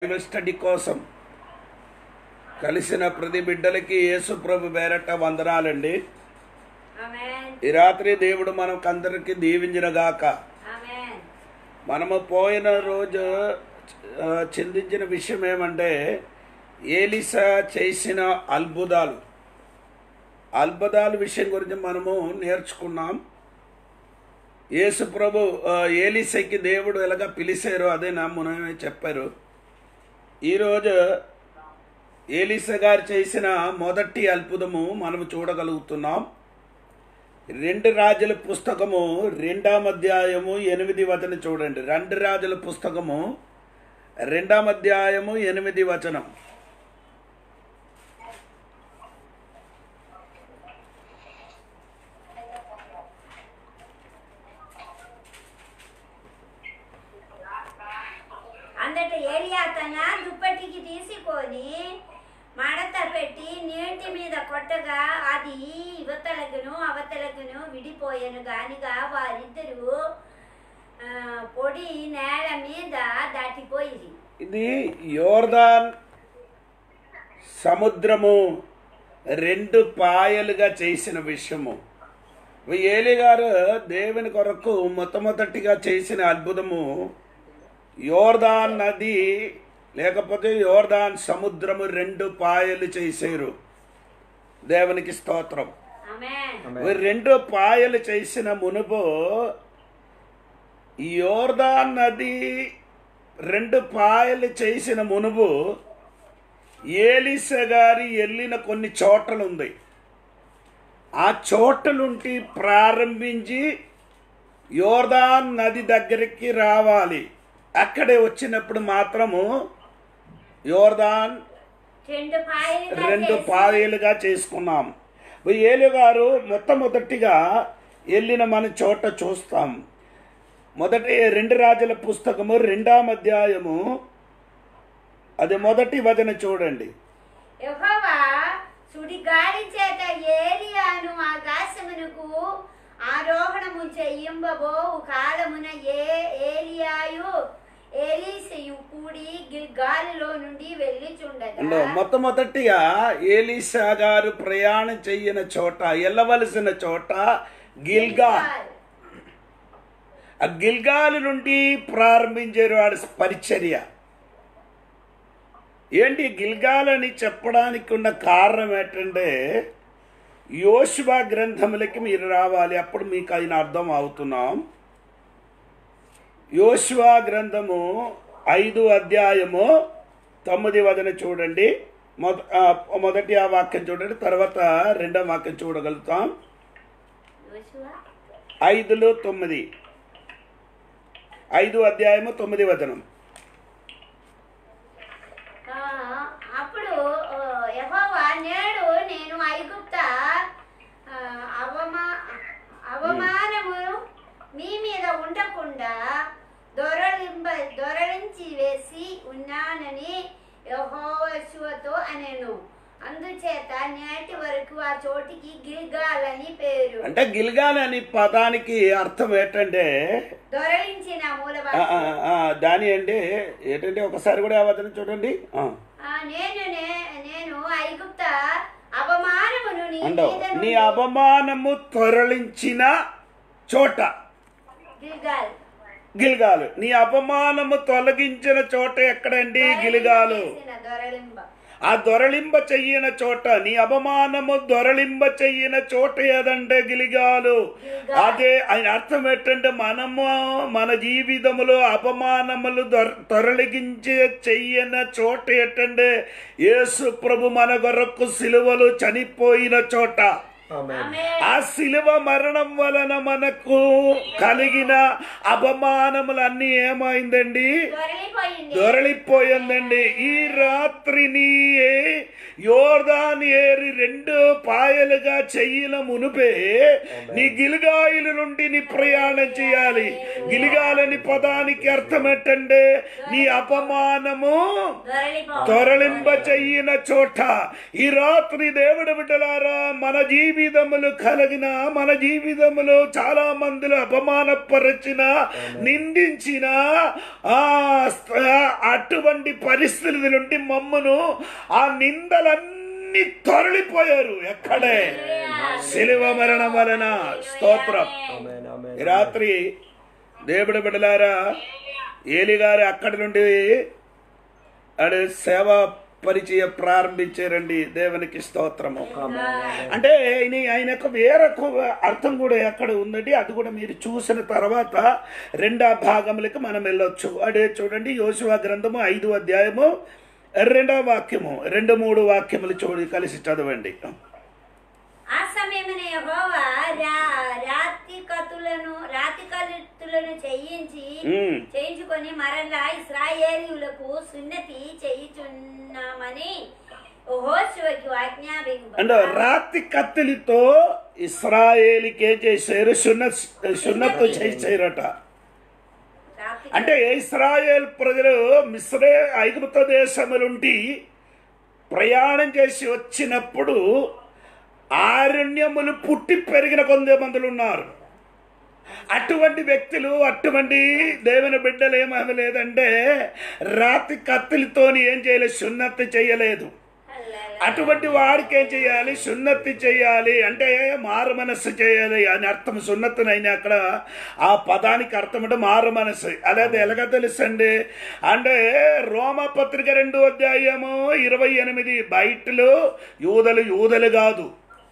Bible study కోసం కలిసిన ప్రతి బిడ్డలకి యేసు ప్రభు పేరట వందనాలండి ఆమేన్ ఈ రాత్రి దేవుడు మనకందరికి దీవించినగాక ఆమేన్ మనము పోయిన రోజు ఆ, చిందించిన విషయం ఏమంటే ఏలిసా చేసిన అద్భుతాలు అద్భుతాల విషయం గురించి మనము నేర్చుకున్నాం యేసు ప్రభు ఆ, ఏలిసకి దేవుడు ఎలాగ పిలిచారో అదే నా మున చెప్పారు ఈరోజు ఏలిస గారు చేసిన మొదటి అద్భుతము మనము చూడగలుగుతున్నాం రెండు రాజుల పుస్తకము రెండాం అధ్యాయము ఎనిమిది వచనం చూడండి రెండు రాజుల పుస్తకము రెండాం అధ్యాయము ఎనిమిది వచనం అందట ఏలియా తన దుప్పటికి తీసుకొని మడత పెట్టి నీటి మీద కొట్టగా అది యువతలకును అవతలకును విడిపోయాను గానిగా వారిద్దరూ ఆ, పొడి నేల మీద దాటిపోయిరి ఇది యోర్దాన్ సముద్రము రెండు పాయలుగా చేసిన విషయము ఏలి గారు దేవుని కొరకు మొట్టమొదటిగా చేసిన అద్భుతము యోర్దాన్ నది లేకపోతే యోర్దాన్ సముద్రము రెండు పాయలు చేశారు దేవునికి స్తోత్రం ఆమేన్ ఈ రెండు పాయలు చేసిన మునుపు ఈ యోర్దాన్ నది రెండు పాయలు చేసిన మునుపు ఏలిస గారి వెళ్ళిన కొన్ని చోటలు ఉంది ఆ చోటలుంటి ప్రారంభించి యోర్దాన్ నది దగ్గరికి రావాలి అక్కడే వచ్చినప్పుడు మాత్రము యోర్దాన్ రెండు పాయలుగా రెండు చేసి పాయలుగా చేసుకున్నాం ఈ ఏలు గారు మొట్టమొదటిగా వెళ్ళిన మన చోట చూస్తాం మొదటి రెండు రాజుల పుస్తకము రెండాం అధ్యాయము అది మొదటి వచన చూడండి యెహోవా సుడిగాలి చేత ఏలియాను ఆకాశమునకు ఆరోహణము చెయ్యింబబో కాలమున ఏ ఏలియాయు ఏలీసయు కూడి గిల్గాలులో నుండి వెళ్ళిచుండగా అందులో మొట్టమొదటిగా ఏలీసా గారు ప్రయాణం చెయ్యన చోట వెళ్ళవలసిన చోట గిల్గాల్ ఆ గిల్గాల్ నుండి ప్రారంభించారు వాడి పరిచర్య ఏంటి గిల్గాల్ అని చెప్పడానికి ఉన్న కారణం ఏంటంటే యోశువా గ్రంథములకి మీరు రావాలి అప్పుడు మీకు ఆయన అర్థం అవుతున్నాం యోశువా గ్రంథము ఐదు అధ్యాయము తొమ్మిది వదన చూడండి మొద ఆ, మొదటి ఆ వాక్యం చూడండి తర్వాత రెండో వాక్యం చూడగలుగుతాం యోషువ ఐదులో తొమ్మిది ఐదు అధ్యాయము తొమ్మిది వచనం ఆ, అప్పుడు ఆ, యెహోవా నేడు నేను ఐగుప్త ఆ, అవమా అవమానము మీ మీద ఉండకుండా దొరలింబ దొరలించి వేసి ఉన్నానని యెహోషువతో అనెను అందుచేత నేటి వరకు ఆ చోటికి గిల్గాల్ అని పేరు అంటే గిల్గాల్ అని పదానికి అర్థం ఏంటంటే దొరలించిన మూల ఆ, ఆ, ఆ, దాని అంటే ఏంటంటే ఒకసారి కూడా ఆ వచనం చూడండి ఆ. ఆ, నేను నే- నేను ఐగుప్త అవమానమును నీ అండవు మీద నీ నుండి అవమానము తొరలించిన చోట గిల్గాల్ గిల్గాలు నీ అవమానము తొలగించిన చోట ఎక్కడండి గిలిగాలు చేసిన దొరలింబ ఆ దొరలింబ చెయ్యిన చోట నీ అవమానము దొరలింబ చెయ్యిన చోట ఏదంటే గిలిగాలు అదే ఆయన అర్థం ఏంటంటే మనము మన జీవితములో అపమానములు దొర- తొరలిగించే చెయ్యన చోట ఏంటంటే యేసు ప్రభు మన కొరకు సిలువలు చనిపోయిన చోట ఆమె ఆ శిలువ మరణం వలన మనకు కలిగిన అపమానములన్నీ ఏమైందండి దొరలిపోయింది దొరలిపోయిందండి ఈ రాత్రిని యోర్దాన్ ఏరి రెండు పాయలుగా చెయ్యిన మునుపే నీ గిలిగాయిల నుండి నీ ప్రయాణం చేయాలి గిలిగాలని పదానికి అర్థం ఏంటంటే నీ అపమానము దొరలిపో తొరలింప చెయ్యిన చోట ఈ రాత్రి దేవుడు బిడ్డలారా మన జీవితములు కలిగిన మన జీవితములో చాలా మందిలో అపమానపరచిన నిందించిన ఆ స్త- అటువంటి పరిస్థితుల నుండి మమ్మను ఆ నిందలన్నీ తొరలిపోయారు ఎక్కడే శిలువ మరణం వలన స్తోత్రం Amen. Amen. ఈ రాత్రి దేవుడు బిడ్డలారా ఏలిగారు అక్కడి నుండి అడు సేవ పరిచయం ప్రారంభించారండి దేవునికి స్తోత్రము అంటే ఆయన ఆయన యొక్క వేరే ఒక అర్థం కూడా ఎక్కడ ఉందండి అది కూడా మీరు చూసిన తర్వాత రెండో భాగములకి మనం వెళ్ళొచ్చు అదే చూడండి యోశువ గ్రంథము ఐదు అధ్యాయము రెండో వాక్యము రెండు మూడు వాక్యములు చూడి కలిసి చదవండి ఆ సమయమున యెహోవా రా- రాతి కత్తులను రాతి కత్తులను చేయించి ఉమ్. చేయించుకొని మరలా ఇస్రాయేలీయులకు సున్నతి చేయుచున్నామని ఓహోశివకి ఆజ్ఞాపింపు అంటే రాతి కత్తిలితో ఇస్రాయేలీకి ఏం చేశారు సున్నత్ సున్నత్తు చేశారట రాతి అంటే ఇస్రాయేల్ ప్రజలు మిశ్రే ఐగుప్త దేశము నుండి ప్రయాణం చేసి వచ్చినప్పుడు ఆరణ్యములు పుట్టి పెరిగిన కొంతమందులు ఉన్నారు అటువంటి వ్యక్తులు అటువంటి దేవుని బిడ్డలు ఏమీ లేదంటే రాతి కత్తులతోని ఏం చేయలేదు సున్నతి చేయలేదు అటువంటి వాడికి ఏం చేయాలి సున్నతి చేయాలి అంటే మారు మనస్సు చేయాలి అని అర్థం సున్నతిని అయినా అక్కడ ఆ పదానికి అర్థం అంటే మారు మనస్సు అదే ఎలాగ తెలుసండి అంటే రోమపత్రిక రెండు అధ్యాయము ఇరవై ఎనిమిది బయటలు యూదలు యూదలు కాదు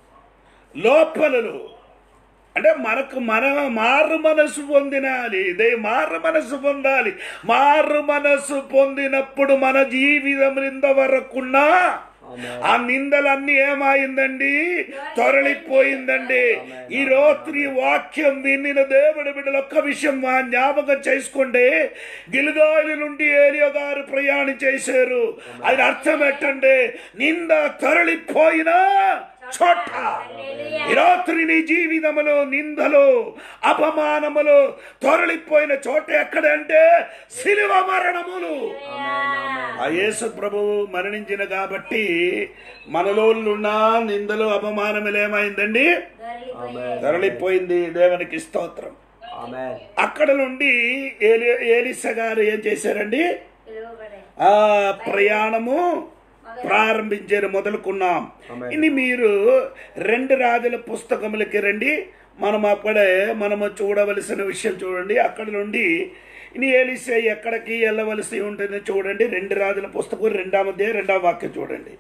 లోపలలు అంటే మనకు మన మారు మనసు పొందినాలి ఇదే మారు మనసు పొందాలి మారు మనసు పొందినప్పుడు మన జీవితం ఇంతవరకున్నా ఆ నిందలన్నీ ఏమైందండి తొరలిపోయిందండి ఈ రాత్రి వాక్యం వినిన దేవుడి బిడ్డలు ఒక్క విషయం మా జ్ఞాపకం చేసుకోండి గిలుగాలి నుండి ఏలియో గారు ప్రయాణం చేశారు అది అర్థం ఏంటంటే నింద తరలిపోయినా చోట ఈ రాత్రి నీ జీవితములో నిందలు అపమానములు తొరలిపోయిన చోట ఎక్కడంటే శిలువ మరణములు ఆ యేసు ప్రభువు మరణించిన కాబట్టి మనలో ఉన్న నిందలు అపమానములు ఏమైందండి తరలిపోయింది దేవునికి స్తోత్రం Amen. అక్కడ నుండి ఏలి ఏలిస గారు ఏం చేశారండి పిలువబడే ఆ ప్రయాణము ప్రారంభించారు మొదలుకున్నాం Amen. ఇది మీరు రెండు రాజుల పుస్తకములకి రండి మనం అక్కడే మనము చూడవలసిన విషయం చూడండి అక్కడ నుండి ఇని ఏలిసే ఎక్కడికి వెళ్ళవలసి ఉంటుంది చూడండి రెండు రాజుల పుస్తకం రెండామదే రెండవ వాక్యం చూడండి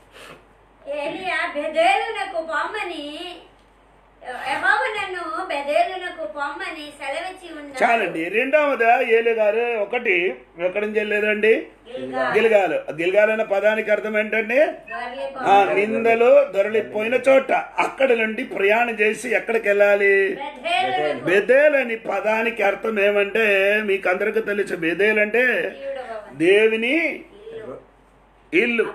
ఏలియా బెదేలునకు పొమ్మని యెహోవా నన్ను బెదేలునకు పొమ్మని సెలవిచ్చి ఉన్నాడు చాలండి రెండవదా ఏలి గారు ఒకటి ఎక్కడి నుంచి వెళ్ళేదండి గిల్గాల్. గిల్గాలు గిల్గాల్ అనే పదానికి అర్థం ఏంటండి దొర్లిపో. ఆ నిందలు దొరలిపోయిన చోట అక్కడ నుండి ప్రయాణం చేసి ఎక్కడికి వెళ్ళాలి బెదేలునకు బెదేల్ అని పదానికి అర్థం ఏమంటే మీకు అందరికీ తెలుసు బెదేల్ అంటే ప్రియుడవని. దేవుని ఇల్లు. ఇల్లు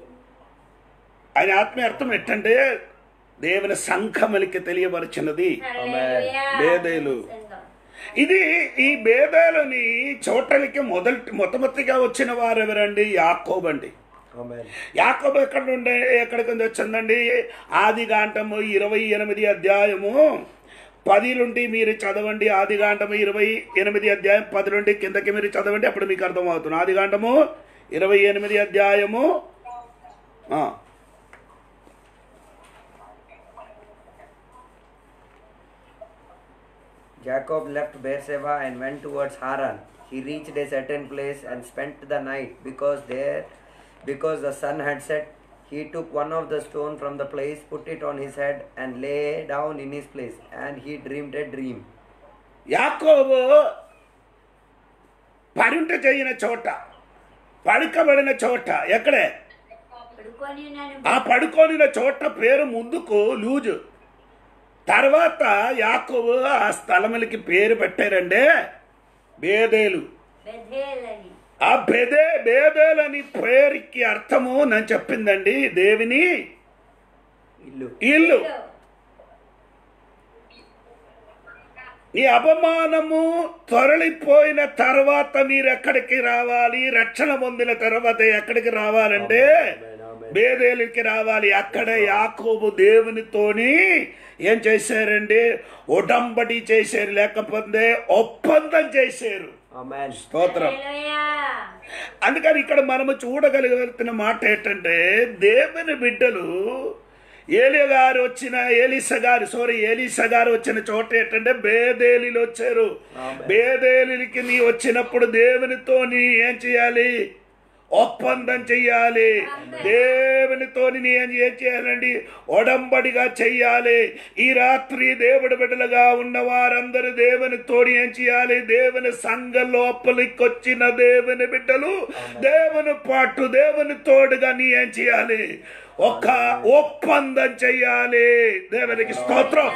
ఆయన ఆత్మీయ అర్థం ఏంటంటే దేవుని సంఘములకి తెలియపరిచినది హల్లెలూయా. బేదేలు. సంఘం. ఇది ఈ బేదేలని చోటలకి మొదటి మొట్టమొదటిగా వచ్చిన వారు ఎవరండి యాకోబండి Amen. యాకోబు ఎక్కడ నుండి ఎక్కడికి నుండి వచ్చిందండి ఆది గాంటము ఇరవై ఎనిమిది అధ్యాయము పది నుండి మీరు చదవండి ఆది గాంటము ఇరవై ఎనిమిది అధ్యాయం పది నుండి కిందకి మీరు చదవండి అప్పుడు మీకు అర్థమవుతుంది ఆది గాంటము ఇరవై ఎనిమిది అధ్యాయము ఆ, Jacob left Beersheba and went towards Haran. He reached a certain place and spent the night because there because the sun had set. He took one of the stone from the place, put it on his head, and lay down in his place, and he dreamed a dream. యాకోబు పరింట చేయని చోట పడుకబడిన చోట ఎక్కడే పడుకొని ఉన్నాను ఆ పడుకొనిన చోట పేరు ముందుకు లూజు తర్వాత యాకోబు ఆ స్థలములకి పేరు పెట్టారంటే బేదేలు బెథేలని ఆ బెదే బేదేలని పేరుకి అర్థము నేను చెప్పిందండి దేవిని ఇల్లు ఇల్లు ఈ అపమానము తొరలిపోయిన తర్వాత మీరు ఎక్కడికి రావాలి రక్షణ పొందిన తర్వాత ఎక్కడికి రావాలంటే బేదేలికి రావాలి అక్కడ యాకోబు దేవునితోని ఏం చేశారండి ఉడంబడి చేశారు లేకపోతే ఒప్పందం చేశారు ఆమెన్ స్తోత్రం హల్లెలూయా. అందుకని ఇక్కడ మనము చూడగలిగిన మాట ఏంటంటే దేవుని బిడ్డలు ఏలి గారు వచ్చిన ఏలిస గారు సారీ ఏలిస గారు వచ్చిన చోట ఏంటంటే బేదేలిలు వచ్చారు బేదేలికి నీ వచ్చినప్పుడు దేవునితో నీ ఏం చేయాలి ఒప్పందం చెయ్యాలి దేవునితోని నీ ఏం ఏం చేయాలండి ఒడంబడిగా చెయ్యాలి ఈ రాత్రి దేవుడి బిడ్డలుగా ఉన్న వారందరూ దేవుని తోడి ఏం చేయాలి దేవుని సంఘ లోపలికి వచ్చిన దేవుని బిడ్డలు దేవుని పాటు దేవుని తోడుగా నీ ఏం చేయాలి ఒక ఒప్పందం చెయ్యాలి దేవునికి స్తోత్రం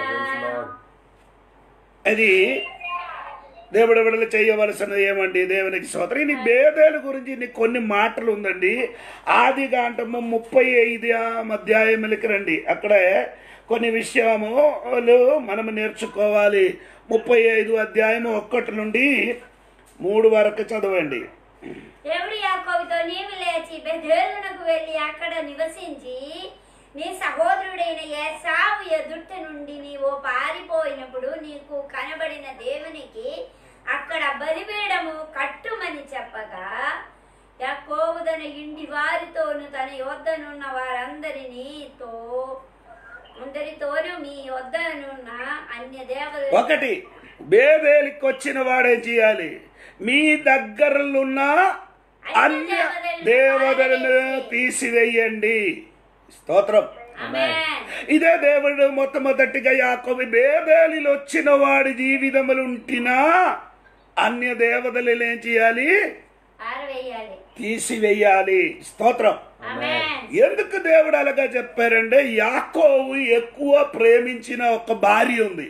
అది దేవుడు విడుదల చేయవలసినది ఏమండి దేవునికి స్తోత్రం ఇది బేదేల గురించి ఇన్ని కొన్ని మాటలు ఉందండి ఆది కాంటము ముప్పై ఐదు అధ్యాయములకి రండి అక్కడ కొన్ని విషయములు మనము నేర్చుకోవాలి ముప్పై ఐదు అధ్యాయము ఒక్కటి నుండి మూడు వరకు చదవండి దేవుడు యాకోబుతో నీవు లేచి బెథేలునకు వెళ్ళి అక్కడ నివసించి నీ సహోదరుడైన ఏసావు ఎదుట నుండి నీవు పారిపోయినప్పుడు నీకు కనబడిన దేవునికి అక్కడ బలిపీడము కట్టుమని చెప్పగా యాకోబు తన ఇంటి వారితోను తన యొద్దనున్న వారందరినీతో అందరితోనూ మీ యొద్దనున్న అన్య దేవత ఒకటి బేదేలికి వచ్చిన వాడేం చేయాలి మీ దగ్గరలున్న అన్య దేవతలను తీసివేయండి స్తోత్రం ఆమేన్ ఇదే దేవుడు మొట్టమొదటిగా యాకోబు బేదేలిలో వచ్చిన వాడి జీవితములు ఉంటినా అన్య దేవతలు ఏం చేయాలి ఆరవేయాలి తీసివేయాలి స్తోత్రం ఆమేన్ ఎందుకు దేవుడు అలాగా చెప్పారంటే యాకోబు ఎక్కువ ప్రేమించిన ఒక భార్య ఉంది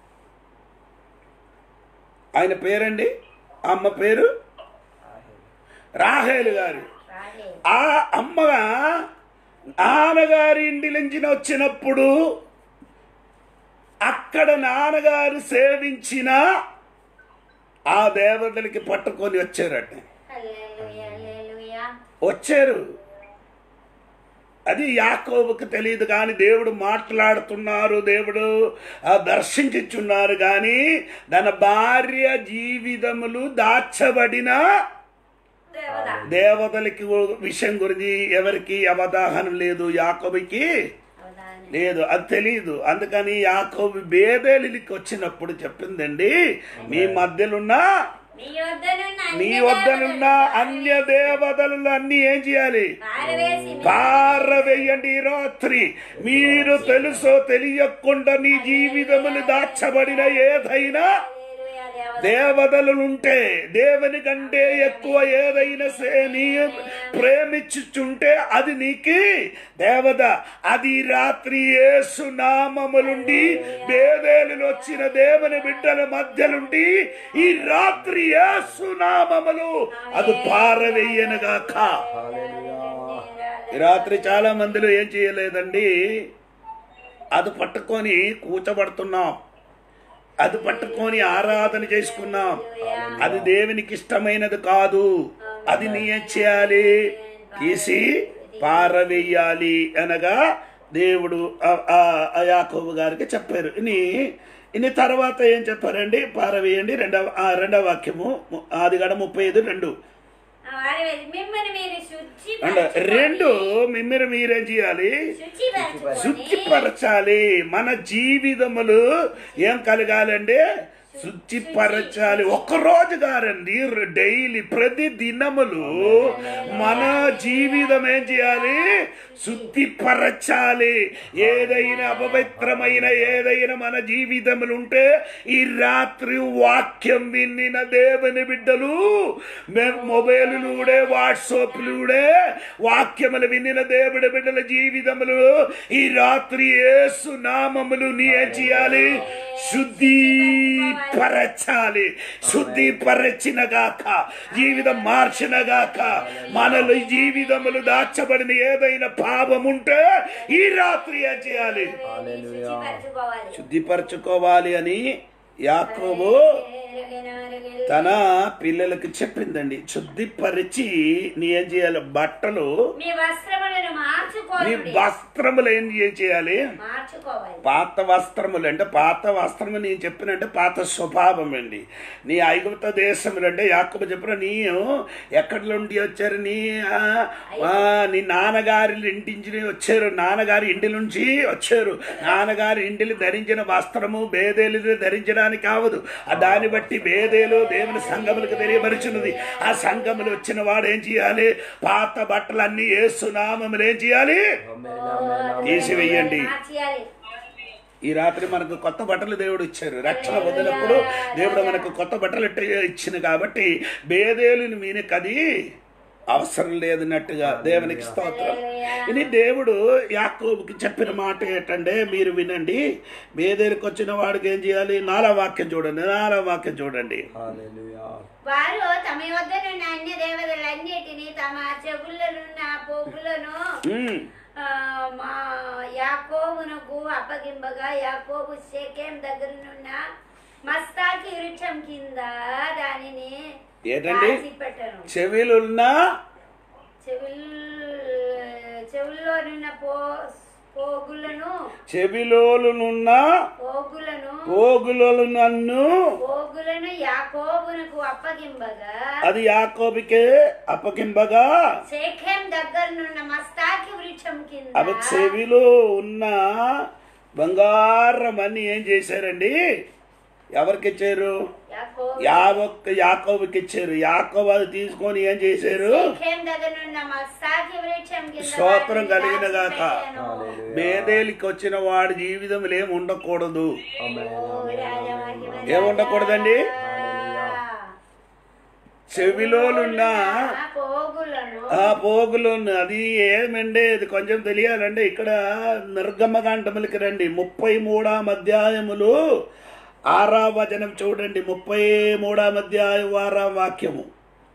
ఆయన పేరండి అమ్మ పేరు రాహేలు గారు రాలే ఆ అమ్మగా నాన్నగారి ఇంటి నుంచి వచ్చినప్పుడు అక్కడ నాన్నగారు సేవించిన ఆ దేవతలకి పట్టుకొని వచ్చారట హల్లెలూయా హల్లెలూయా వచ్చారు అది యాకోబుకు తెలియదు కానీ దేవుడు మాట్లాడుతున్నారు దేవుడు ఆ దర్శించుచున్నారు కానీ తన భార్య జీవితములు దాచబడిన దేవత దేవతలకి విషయం గురించి ఎవరికి అవగాహన లేదు యాకోబుకి అవధానం లేదు అది తెలియదు అందుకని యాకోబు బేదేలికి వచ్చినప్పుడు చెప్పిందండి మీ మధ్యలున్న మీ వద్దనున్న మీ అన్య వద్దనున్న దేవతలను అన్య దేవతలు అన్ని ఏం చేయాలి పారవేసి మీ పారవేయండి ఈ రాత్రి మీరు తెలుసో తెలియకుండా నీ జీవితములు దాచబడిన ఏదైనా హల్లెలూయా దేవత దేవతలుంటే దేవుని కంటే ఎక్కువ ఏదైనా సే- నీ ప్రేమించుచుంటే అది నీకి దేవత అది ఈ రాత్రి యేసు నామములుండి బేదేలు వచ్చిన దేవుని బిడ్డల మధ్యలుండి ఈ రాత్రి యేసు నామములు అది పారవేయనుగాక ఈ రాత్రి చాలా మందిలో ఏం చేయలేదండి అది పట్టుకొని కూచబడుతున్నాం అది పట్టుకొని ఆరాధన చేసుకున్నాం అది దేవునికి ఇష్టమైనది కాదు అది నీ ఏం చేయాలి తీసి పారవేయాలి అనగా దేవుడు ఆ- ఆ- ఆ యాకోబు గారికి చెప్పారు ఇని ఇని తర్వాత ఏం చెప్పారండి పారవేయండి రెండవ ఆ రెండవ వాక్యము ఆది గడ ముప్పై ఐదు రెండు పారవేసి మిమ్మల్ని మీరు శుద్ధి అంటే రెండు మిమ్మల్ని మీరేం చేయాలి శుచిపరచుకొని శుద్ధిపరచాలి మన జీవితములు ఏం కలగాలండి శుద్ధిపరచాలి ఒక్క రోజు గారండి డైలీ ప్రతి దినములు మన జీవితం ఏం చేయాలి శుద్ధిపరచాలి ఏదైనా అపవిత్రమైన ఏదైనా మన జీవితములు ఉంటే ఈ రాత్రి వాక్యం వినిన దేవుని బిడ్డలు మేము మొబైలులూడే వాట్సాప్లూడే వాక్యములు వినిన దేవుడి బిడ్డల జీవితములు ఈ రాత్రి యేసు నామములు నీ ఏం చేయాలి శుద్ధి శుద్ధిపరచాలి శుద్ధిపరచినగాక జీవితం మార్చినగాక మనలో జీవితములు దాచబడిన ఏదైనా పాపం ఉంటే ఈ రాత్రి ఏం చేయాలి శుచిపరచుకోవాలి శుద్ధిపరచుకోవాలి అని యాకోబు తన పిల్లలకు చెప్పిందండి శుద్ధిపరిచి నీ ఏం చేయాలి బట్టలు మీ వస్త్రములను నీ మార్చుకోవాలి వస్త్రములు ఏం చేయాలి మార్చుకోవాలి పాత వస్త్రములు అంటే పాత వస్త్రము నేను చెప్పినంటే పాత స్వభావం అండి నీ ఐగుప్త దేశములు అంటే యాకబు చెప్పిన నీ ఎక్కడి నుండి వచ్చారు నీ ఆ, ఆ, నీ నాన్నగారి ఇంటి నుంచి వచ్చారు నాన్నగారి ఇంటి నుంచి వచ్చారు నాన్నగారి ఇంటిని ధరించిన వస్త్రము బేదేలు ధరించడానికి కావదు ఆ దాన్ని బట్టి బేదేలు దేవుని సంఘములకు తెలియపరుచున్నది ఆ సంఘములు వచ్చిన వాడు ఏం చేయాలి పాత బట్టలన్నీ ఏసునామములు ఏం చేయాలి తీసివేయండి మార్చేయాలి ఈ రాత్రి మనకు కొత్త బట్టలు దేవుడు ఇచ్చారు రక్షణ పొందినప్పుడు దేవుడు మనకు కొత్త బట్టలు ఇట్ట- ఇచ్చింది కాబట్టి బేదేలుని మీనకి అది అవసరం లేదన్నట్టుగా దేవునికి స్తోత్రం ఇది దేవుడు యాకోబుకి చెప్పిన మాట ఏంటంటే మీరు వినండి బేదేలకు వచ్చిన వాడికి ఏం చేయాలి నాలా వాక్యం చూడండి నాలా వాక్యం చూడండి Hallelujah. వారు తమ వద్ద నుండి అన్య దేవతలన్నిటిని తమ చెవులనున్న పోగులను ఉమ్, ఆ, మా యాకోబునకు అప్పగింపగా యాకోబు షేకేం దగ్గరనున్న మస్తాకి వృక్షం కింద దానిని ఏంటండి? పెట్టను చెవిలున్నా చెవుల్ చెవుల్లోనున్న పో పోగులను చెవిలోలునున్న పోగులను పోగులు నన్ను పోగులను యాకోబునకు అప్పగింపగా అది యాకోబికే అప్పగింపగా శేఖేం దగ్గరనున్న మస్తాకి వృక్షం కింద అవి చెవిలో ఉన్న బంగారం అన్ని ఏం చేశారండి ఎవరికి ఇచ్చారు యాకోబు యావొక్క యాకోబుకి ఇచ్చారు యాకోబు అది తీసుకొని ఏం చేశారు శేఖేం దగ్గరనున్న మస్తాకి వృక్షం కింద స్తోత్రం వాటిని కలిగిన గాక దాచిపెట్టెను. Hallelujah. బేదేలికి వచ్చిన వాడి జీవితంలో ఏమి ఉండకూడదు Amen. ఓ రాజమహిమ ఏం ఉండకూడదండి? చెవిలోనున్న ఆ పోగులను ఆ పోగులు అది ఏమండి ఇది కొంచెం తెలియాలంటే ఇక్కడ నిర్గమకాండములకి రండి ముప్పై మూడాం అధ్యాయములు ఆరా వచనం చూడండి ముప్పై మూడాం అధ్యాయం ఆరా వాక్యము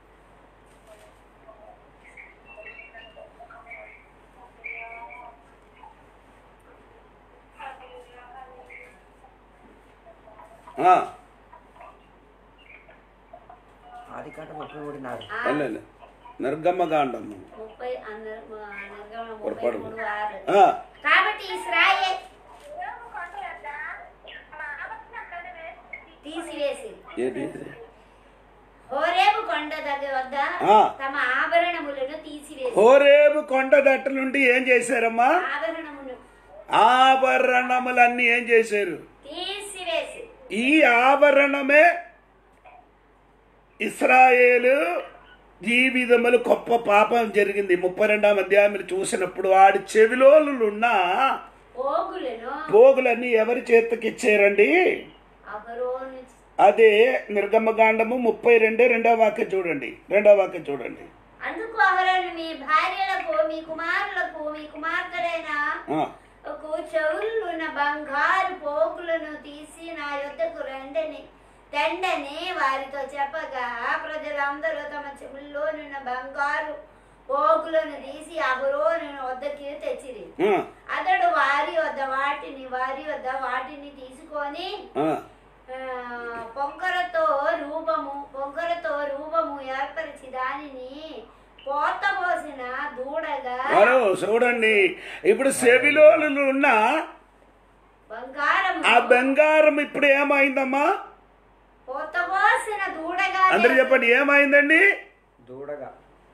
ఆ, ఆది కాండ ముప్పై మూడు నాడు వెళ్ళండి. నిర్గమకాండము ముప్పై అందరు నిర్గమనం ముప్పై పొరపాటు. మూడు ఆరు ఆ, కాబట్టి ఇస్రాయేల్ తీసివేసి ఏంటి ఇది? హోరేబు కొండ దగ్గర వద్ద ఆ. తమ ఆభరణములను తీసివేసి హోరేబు కొండ దట్ట నుండి ఏం చేశారమ్మా ఆభరణమును ఆభరణములన్నీ ఏం చేశారు తీసివేసి ఈ ఆభరణమే ఇస్రాయేలు జీవితములు గొప్ప పాపం జరిగింది ముప్పై రెండాం అధ్యాయం మీరు చూసినప్పుడు వాడి చెవిలోలున్న పోగులను పోగులన్నీ ఎవరి చేతికి ఇచ్చారండి అహరోను అదే నిర్గమకాండము ముప్పై రెండే రెండో వాక్యం చూడండి రెండో వాక్యం చూడండి అందుకు అహరోను మీ భార్యలకు మీ కుమారులకు మీ కుమార్తెలైన ఆ, ఒక చెవులున్న బంగారు పోగులను తీసి నా యొద్దకు రండని తండని వారితో చెప్పగా ప్రజలందరూ తమ చెవుల్లోనున్న బంగారు పోగులను తీసి అహరోను వద్దకి తెచ్చిరి ఆ, అతడు వారి వద్ద వాటిని వారి వద్ద వాటిని తీసుకొని ఆ. ఆ, పొంకరతో రూపము పొంకరతో రూపము ఏర్పరిచి దానిని పోత పోసిన దూడగా మరో చూడండి ఇప్పుడు చెవిలోలు ఉన్న బంగారము ఆ బంగారం ఇప్పుడు ఏమైందమ్మా పోత పోసిన దూడగా అందరు చెప్పండి ఏమైందండి దూడగా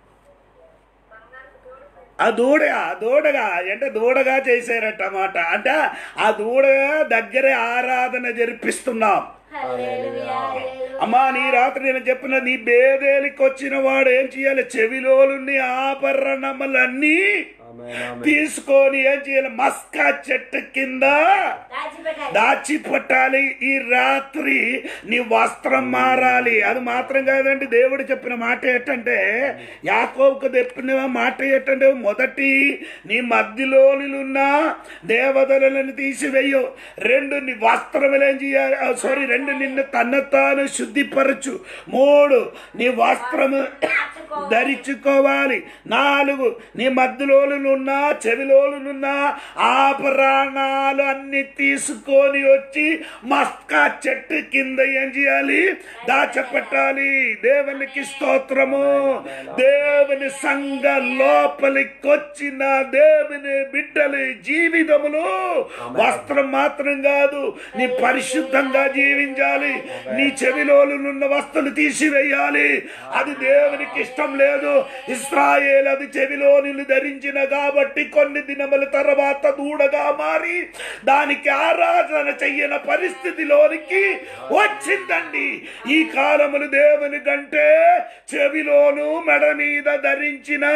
ఆ దూడ ఆ దూడగా అంటే దూడగా చేశారటమాట అంటే ఆ దూడ దగ్గరే ఆరాధన జరిపిస్తున్నాం హల్లెలూయా, హల్లెలూయా. అమ్మా నీ రాత్రి నేను చెప్పిన నీ బేదేలికి వచ్చిన వాడు ఏం చేయాలి చెవిలోలుని ఆభరణములన్నీ Amen. Amen. తీసుకొని ఏం చేయాలి మస్కా చెట్టు కింద దాచిపెట్టాలి దాచిపెట్టాలి ఈ రాత్రి నీ వస్త్రం మారాలి అది మాత్రం కాదండి దేవుడు చెప్పిన మాట ఏంటంటే యాకోబుకు చెప్పిన మాట ఏంటంటే మొదటి నీ మధ్యలోనున్న దేవతలను తీసివేయు రెండు నీ వస్త్రములు ఏం చేయాలి సారీ రెండు నిన్ను తన తాను శుద్ధిపరచు మూడు నీ వస్త్రము ధరించుకోవాలి నాలుగు నీ మధ్యలోనున్న చెవిలోనున్న ఆభరణాలు అన్ని తీసుకొని వచ్చి మస్కా చెట్టు కింద ఏం చేయాలి దాచపెట్టాలి దేవునికి స్తోత్రము దేవుని సంఘ లోపలికి వచ్చిన దేవుని బిడ్డలు జీవితములు వస్త్రం మాత్రం కాదు నీ పరిశుద్ధంగా జీవించాలి నీ చెవిలోనున్న వస్తువులు తీసివేయాలి అది దేవునికి ఇష్టం లేదు ఇస్రాయేల్ అది చెవిలోని ధరించిన కాబట్టి కొన్ని దినముల తర్వాత దూడగా మారి దానికి ఆరాధన చెయ్యన పరిస్థితిలోనికి వచ్చిందండి ఈ కాలములు దేవుని కంటే చెవిలోను మెడ మీద ధరించిన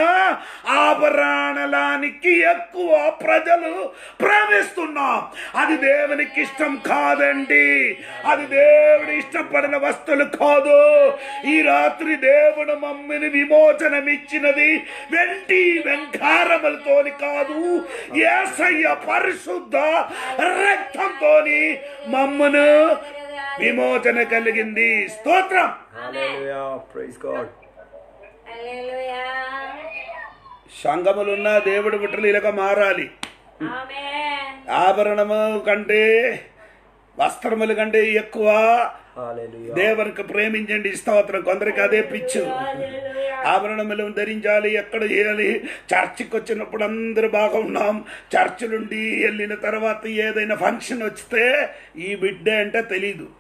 ఆభరణానికి ఎక్కువ ప్రజలు ప్రేమిస్తున్నాం అది దేవునికి ఇష్టం కాదండి అది దేవుడు ఇష్టపడిన వస్తువులు కాదు ఈ రాత్రి దేవుడు మమ్మల్ని విమోచనమిచ్చినది వెంటి వెంకారములతోని కాదు ఏసయ్య పరిశుద్ధ రక్తంతోని మమ్మను విమోచన కలిగింది స్తోత్రం Hallelujah. Praise God. హల్లెలూయా సంఘములున్న దేవుడు బిడ్డలు ఇలాగ మారాలి ఆమేన్ ఆభరణము కంటే వస్త్రముల కంటే ఎక్కువ Hallelujah. దేవునికి ప్రేమించండి స్తోత్రం కొందరికి అదే పిచ్చు ఆభరణములు ధరించాలి ఎక్కడ చేయాలి చర్చికి వచ్చినప్పుడు అందరూ బాగా ఉన్నాం చర్చ్ నుండి వెళ్ళిన తర్వాత ఏదైనా ఫంక్షన్ వస్తే ఈ బిడ్డ అంటే తెలీదు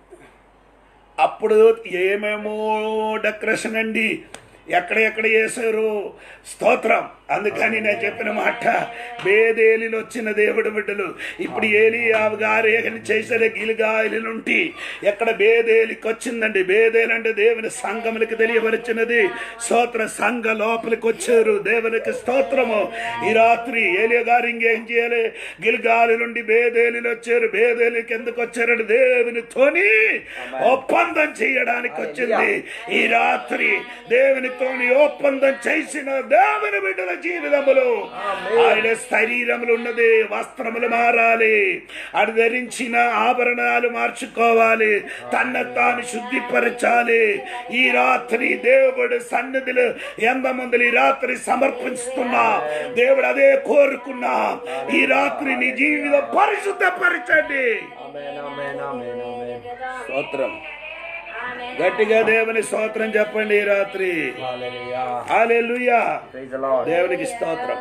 అప్పుడు ఏమేమో డెకరేషన్ అండి ఎక్కడెక్కడ చేశారు స్తోత్రం అందుకని నేను చెప్పిన మాట బేదేలిలో వచ్చిన దేవుడు బిడ్డలు ఇప్పుడు ఏలి గారు ఏకని చేశారు గిలిగాయలి నుండి ఎక్కడ బేదేలికి వచ్చిందండి బేదేలు అంటే దేవుని సంఘములకి తెలియపరిచినది స్తోత్ర సంఘ లోపలికి వచ్చారు దేవునికి స్తోత్రము ఈ రాత్రి ఏలియా గారు ఇంకేం చేయాలి గిల్గాలి నుండి బేదేలిలో వచ్చారు బేదేలికి ఎందుకు వచ్చారంటే దేవునితోని ఒప్పందం చేయడానికి వచ్చింది ఈ రాత్రి దేవునితోని ఒప్పందం చేసిన దేవుని బిడ్డల జీవితములు ఆయన శరీరములు ఉన్నది వస్త్రములు మారాలి అది ధరించిన ఆభరణాలు మార్చుకోవాలి తన తాను శుద్ధిపరచాలి ఈ రాత్రి దేవుడు సన్నిధిలో ఎంతమంది ఈ రాత్రి సమర్పిస్తున్నా దేవుడు అదే కోరుకున్నా ఈ రాత్రి నీ జీవితం పరిశుద్ధపరచండి Amen. Amen. Amen. Amen. స్తోత్రం ఆమేన్ గట్టిగా దేవుని స్తోత్రం చెప్పండి ఈ రాత్రి Hallelujah. Hallelujah Praise the Lord. దేవునికి స్తోత్రం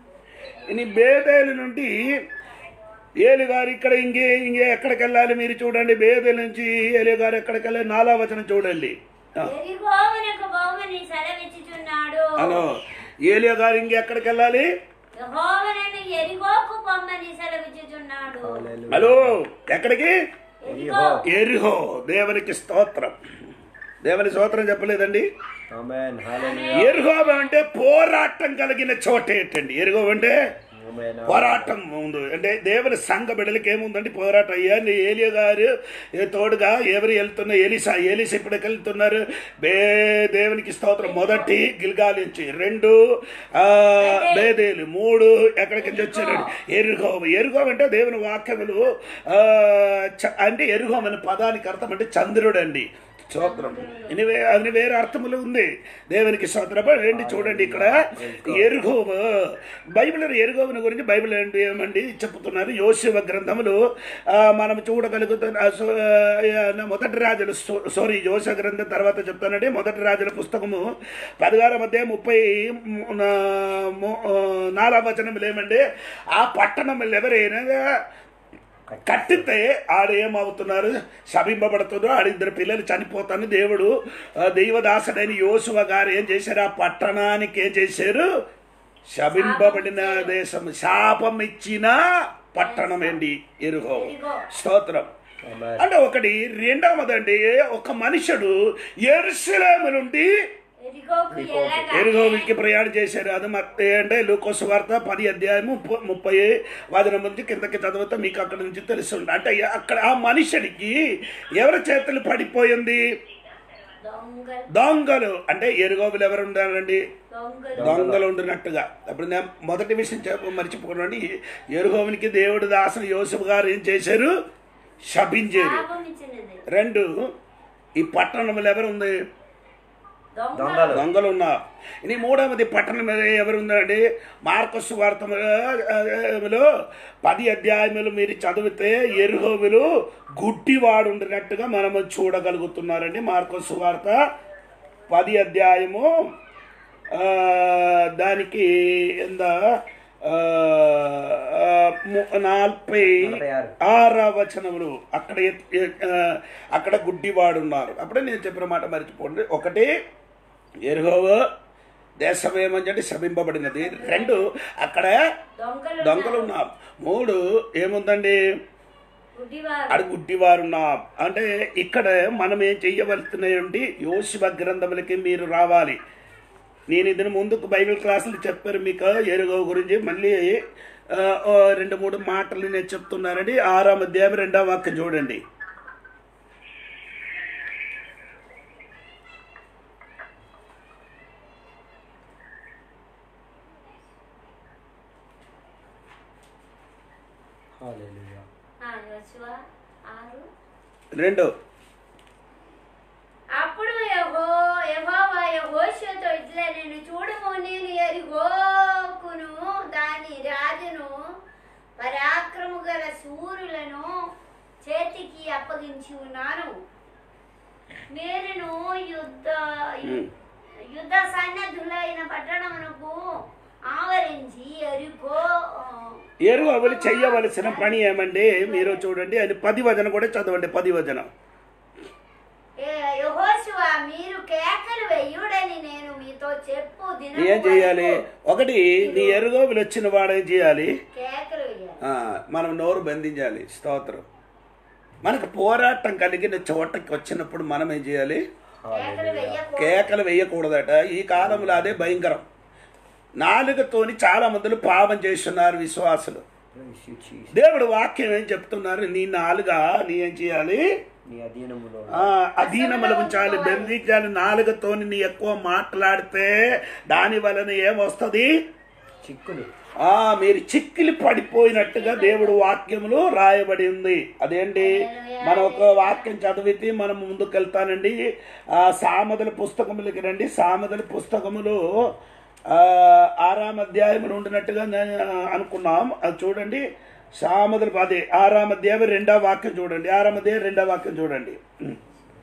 ఇని బేదేలు నుండి ఏలు గారు ఇక్కడ ఇంకే ఇంకే ఎక్కడికి వెళ్ళాలి మీరు చూడండి బేదేలు నుంచి ఏలు గారు ఎక్కడికి వెళ్ళాలి నాలా వచనం చూడండి ఆ, ఎరిగోవునకు బహుమని సెలవిచ్చుచున్నాడు హలో ఏలియా గారు ఇంకెక్కడికి వెళ్ళాలి యెహోవానను ఎరిగోకు పొమ్మని సెలవిచ్చుచున్నాడు Hallelujah. హలో ఎక్కడికి ఎరిగో ఎరిహో దేవునికి స్తోత్రం దేవుని స్తోత్రం చెప్పలేదండి Amen. Hallelujah. ఎరుగో అంటే పోరాటం కలిగిన చోట ఏంటండి ఎరుగో అంటే Amen. పోరాటం ఉంది అంటే దేవుని సంఘ బిడ్డలకి ఏముందండి పోరాటం అయ్యా నీ ఏలియా గారు ఏ తోడుగా ఎవరు వెళ్తున్నారు ఏలిసా ఏలిసా ఇప్పటికి వెళ్తున్నారు బే దేవునికి స్తోత్రం మొదటి గిల్గాలి నుంచి రెండు ఆ, బేదేలు మూడు ఎక్కడికి నుంచి వచ్చారు ఎరుగో ఎరుగో అంటే దేవుని వాక్యములు ఆ, చ- అంటే ఎరుగోం అనే పదానికి అర్థం అంటే చంద్రుడు అండి స్తోత్రం ఇది వే- అది వేరే అర్థములు ఉంది దేవునికి స్తోత్రం ఏంటి చూడండి ఇక్కడ ఎరుగోవు బైబిల్ ఎరుగోవుని గురించి బైబిల్ ఏంటి ఏమండి చెప్తున్నారు యోశివ గ్రంథములు ఆ, మనం చూడగలుగుతున్న ఆ, సో- ఆ, మొదటి రాజుల సో- సారీ యోశ గ్రంథం తర్వాత చెప్తానండి మొదటి రాజుల పుస్తకము పదహార మధ్య ముప్పై ము- నా- ము- ఆ, నాలుగు వచనములు ఏమండి ఆ పట్టణములు ఎవరైనా కట్టితే ఆడు ఏమవుతున్నారు శపింపబడుతుందో ఆడిద్దరు పిల్లలు చనిపోతాను దేవుడు ఆ, దైవదాసుడైన యోసువ గారు ఏం చేశారు ఆ పట్టణానికి ఏం చేశారు శపింపబడిన దేశం శాపం ఇచ్చిన పట్టణం ఏంటి ఎరుగో స్తోత్రం Amen. అంటే ఒకటి రెండవదండి ఒక మనుషుడు ఎరుసలేము నుండి ఎరిగోకు ఎరిగోకు. ఎలాగా ఎరుగోవికి ప్రయాణం చేశారు అది మ- అంటే లూకోసు వార్త పది అధ్యాయము ము- ముప్పై వదనం నుంచి కిందకి చదివితే మీకు అక్కడ నుంచి తెలుస్తుంది అంటే అక్కడ ఆ మనుషుడికి ఎవరి చేతులు పడిపోయింది దొంగలు దొంగలు అంటే ఎరుగోవులు ఎవరు ఉండాలండి దొంగలు దొంగలు ఉండినట్టుగా అప్పుడు నేను మొదటి విషయం చెప్ప మర్చిపోకండి ఎరుగోవునికి దేవుడు దాసులు యోసఫ్ గారు ఏం చేశారు శపించారు శాపం ఇచ్చినది రెండు ఈ పట్టణంలో ఎవరు ఉంది దొంగలు దొంగలు దొంగలు ఉన్నారు ఇది మూడవది పట్టణం మీద ఎవరు ఉందండి మార్కస్ వార్తలో పది అధ్యాయములు మీరు చదివితే ఎరుహోవులు గుడ్డివాడు ఉండినట్టుగా మనము చూడగలుగుతున్నారండి మార్కస్ వార్త పది అధ్యాయము ఆ, దానికి ఎంత ఆ, ఆ, ము- నలభై నలభై ఆరు. ఆరా వచనములు అక్కడ ఎత్- ఎ- ఆ, అక్కడ గుడ్డివాడు ఉన్నారు అప్పుడే నేను చెప్పిన మాట మర్చిపోండి ఒకటి ఎరుగోవ దేశం ఏమని శపింపబడినది రెండు అక్కడ దొంగలు దొంగలు ఉన్నారు మూడు ఏముందండి గుడ్డివారు అడు గుడ్డివారు ఉన్నాం అంటే ఇక్కడ మనం ఏం చెయ్యవలసినవి యోశివ గ్రంథములకి మీరు రావాలి నేను ఇద్దరు ముందుకు బైబిల్ క్లాసులు చెప్పారు మీకు ఎరుగో గురించి మళ్ళీ ఆ, ఓ రెండు మూడు మాటలు నేను చెప్తున్నానండి ఆరాం అధ్యాయం రెండవ వాక్యం చూడండి Hallelujah. ఆ, యోసువ ఆరు రెండు అప్పుడు యహో యహోవా యెహోషువతో ఇట్లా నేను చూడము నేను ఎరిగోకును దాని రాజును పరాక్రము గల సూర్యులను చేతికి అప్పగించి ఉన్నాను మీరును యుద్ధ యుద్ధ సన్నద్ధులైన పట్టణమునకు ఆవరించి ఎరుకో ఎరు అవలు చెయ్యవలసిన పని ఏమండి మీరు చూడండి అది పది వచన కూడా చదవండి పది వచనం యహోశువ మీరు కేకలు వెయ్యుడని నేను మీతో చెప్పు దినం ఏం చేయాలి ఒకటి నీ ఎరుగోవులు వచ్చిన వాడు ఏం చేయాలి కేకలు వెయ్యాలి ఆ, మనం నోరు బంధించాలి స్తోత్రం మనకు పోరాటం కలిగిన చోటకి వచ్చినప్పుడు మనం ఏం చేయాలి కేకలు వెయ్యకూడదు కేకలు వేయకూడదట ఈ కాలంలో అదే భయంకరం నాలుగుతోని చాలా మందులు పాపం చేస్తున్నారు విశ్వాసులు Praise you, Jesus. దేవుడు వాక్యం ఏం చెప్తున్నారు నీ నాలుగా నీ ఏం చేయాలి నీ అధీనములో ఆ, అధీనములు ఉంచాలి బంధించాలి నాలుగుతోని నీ ఎక్కువ మాట్లాడితే దాని వలన ఏమొస్తుంది చిక్కులు ఆ మీరు చిక్కిలి పడిపోయినట్టుగా దేవుడు వాక్యములు రాయబడి ఉంది అదేంటి మనం ఒక వాక్యం చదివితే మనం ముందుకు వెళ్తానండి ఆ సామదల పుస్తకములకి రండి సామదల పుస్తకములు ఆ, ఆరాం అధ్యాయములు ఉండినట్టుగా నేను అనుకున్నాం అది చూడండి సామదల అదే ఆరాం అధ్యాయం రెండవ వాక్యం చూడండి ఆరాం అధ్యాయం రెండవ వాక్యం చూడండి ఉమ్.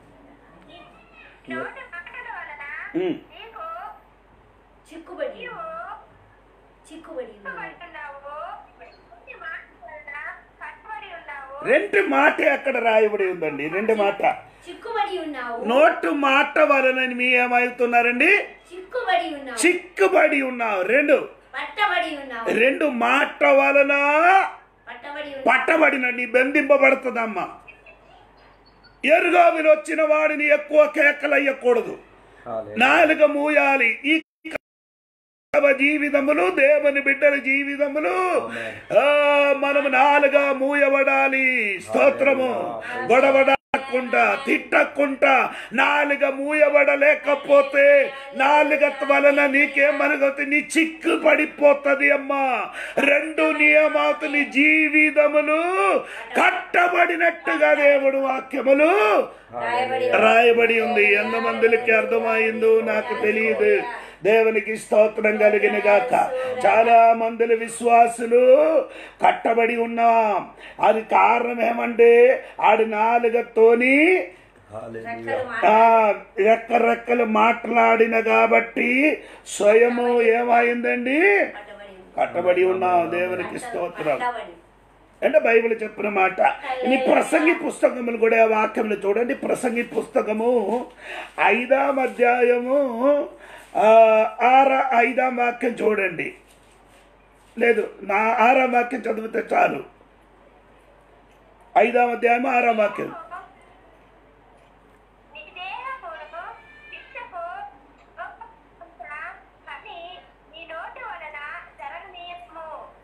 నోటి మాటల వలన ఉమ్. నీకు చిక్కుబడి చిక్కుబడి ఉన్నావు. పడుతున్నావు నోటి మాటల వలన కట్టుబడి ఉన్నావు రెండు మాట అక్కడ రాయబడి ఉందండి రెండు మాట చిక్కుబడి ఉన్నావు నోటు మాట వలన మీ ఏమవుతున్నారండి చిక్కుబడి ఉన్నావు చిక్కుబడి ఉన్నావు రెండు పట్టబడి ఉన్నావు రెండు మాట వలన పట్టబడి ఉన్నావు పట్టబడిన నీ బంధింపబడుతుందమ్మా ఎరుగావిలు వచ్చిన వాడిని ఎక్కువ కేకలయ్యకూడదు Hallelujah. నాలుక మూయాలి ఈ క్రైస్తవ జీవితములు దేవుని బిడ్డల జీవితములు ఆ, మనము నాలుగా మూయబడాలి స్తోత్రము గొడవడకుండా తిట్టకుండా నాలుగ మూయబడలేకపోతే నాలుగ వలన నీకేమనగవుతుంది నీ చిక్కు పడిపోతుంది అమ్మా రెండు నియమాతు నీ జీవితములు కట్టబడినట్టుగా దేవుడు వాక్యములు రాయబడి రాయబడి ఉంది ఎంతమందికి అర్థమైందో నాకు తెలియదు దేవునికి స్తోత్రం కలిగిన గాక చాలా మందుల విశ్వాసులు కట్టబడి ఉన్నాం అది కారణం ఏమంటే ఆడి నాలుగతోని Hallelujah. రెక్కలు ఆ రెక్కరెక్కలు మాట్లాడిన కాబట్టి స్వయము ఏమైందండి పట్టబడి ఉంది. కట్టబడి ఉన్నాం దేవునికి స్తోత్రం పట్టబడి అంటే బైబిల్ చెప్పిన మాట ఈ ప్రసంగి పుస్తకములు కూడా ఆ వాక్యములు చూడండి ప్రసంగి పుస్తకము ఐదాం అధ్యాయము ఆ, ఆర ఐదాం వాక్యం చూడండి లేదు నా ఆరాం వాక్యం చదివితే చాలు ఐదాం అధ్యాయం ఆరాం వాక్యం నీ దేహమును శిక్షకు ఒప్పు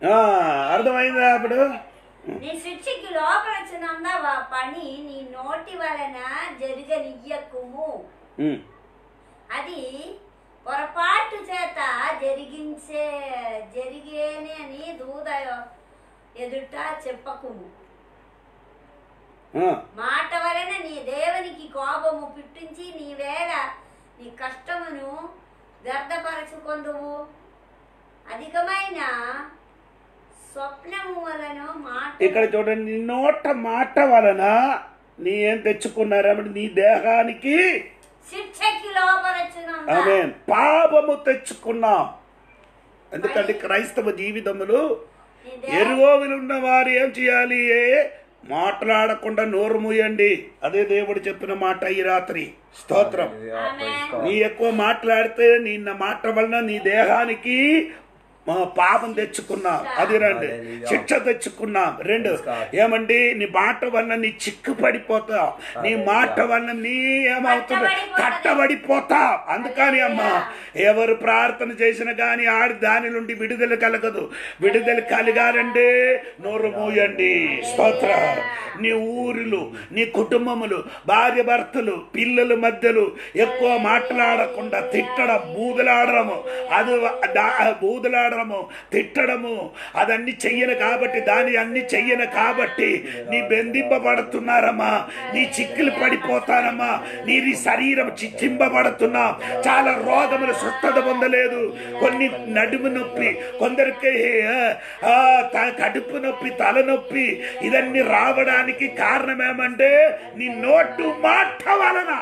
ఆ, అర్థమైందా అప్పుడు నీ శిక్షకి లోపరచునంద వా పని నీ నోటి వలన జరగనియ్యకుము ఉమ్. అది పొరపాటు చేత జరిగించే జరిగేనే అని దూద ఎదుట చెప్పకుము ఆ, మాట వలన నీ దేవునికి కోపము పుట్టించి నీ వేళ నీ కష్టమును వ్యర్థపరచుకొందువు అధికమైన స్వప్నము వలన మాట ఇక్కడ చూడండి నీ నోట మాట వలన నీ ఏం తెచ్చుకున్నారన్నమాట నీ దేహానికి శిక్షకి లోపరచును ఆమె పాపము తెచ్చుకున్నాం ఎందుకంటే క్రైస్తవ జీవితములు నీ దేహ ఎరుగోవిలు ఉన్న వారు ఏం చేయాలి మాట్లాడకుండా నోరు మూయండి అదే దేవుడు చెప్పిన మాట ఈ రాత్రి స్తోత్రం Hallelujah. Praise God. నీ ఎక్కువ మాట్లాడితే నిన్న మాట వలన నీ దేహానికి మా పాపం తెచ్చుకున్నాం అది రండి Hallelujah. శిక్ష తెచ్చుకున్నాం రెండు Praise God. ఏమండి నీ మాట వలన నీ చిక్కు పడిపోతావు నీ Hallelujah. మాట వలన నీ ఏమవుతుంది కట్టబడిపోతుంది. కట్టబడిపోతావు అందుకని అమ్మా ఎవరు ప్రార్థన చేసిన కానీ ఆడి దాని నుండి విడుదల కలగదు విడుదల కలిగాలంటే నోరు మూయండి స్తోత్ర నీ ఊరులు నీ కుటుంబములు భార్య భర్తలు పిల్లల మధ్యలు ఎక్కువ మాట్లాడకుండా తిట్టడం బూదలాడడము అది దా- బూదలాడడము తిట్టడము అదన్నీ చెయ్యను కాబట్టి దాని అన్ని చెయ్యను కాబట్టి నీ బెందింపబడుతున్నారమ్మా నీ చిక్కులు పడిపోతానమ్మా నీ నీ శరీరం చిచ్చింపబడుతున్నా చాలా రోగములు స్వస్థత పొందలేదు కొన్ని నడుము నొప్పి కొందరికి ఆ, త- కడుపు నొప్పి తలనొప్పి ఇదన్నీ రావడానికి కారణం ఏమంటే నీ నోటు మాట వలన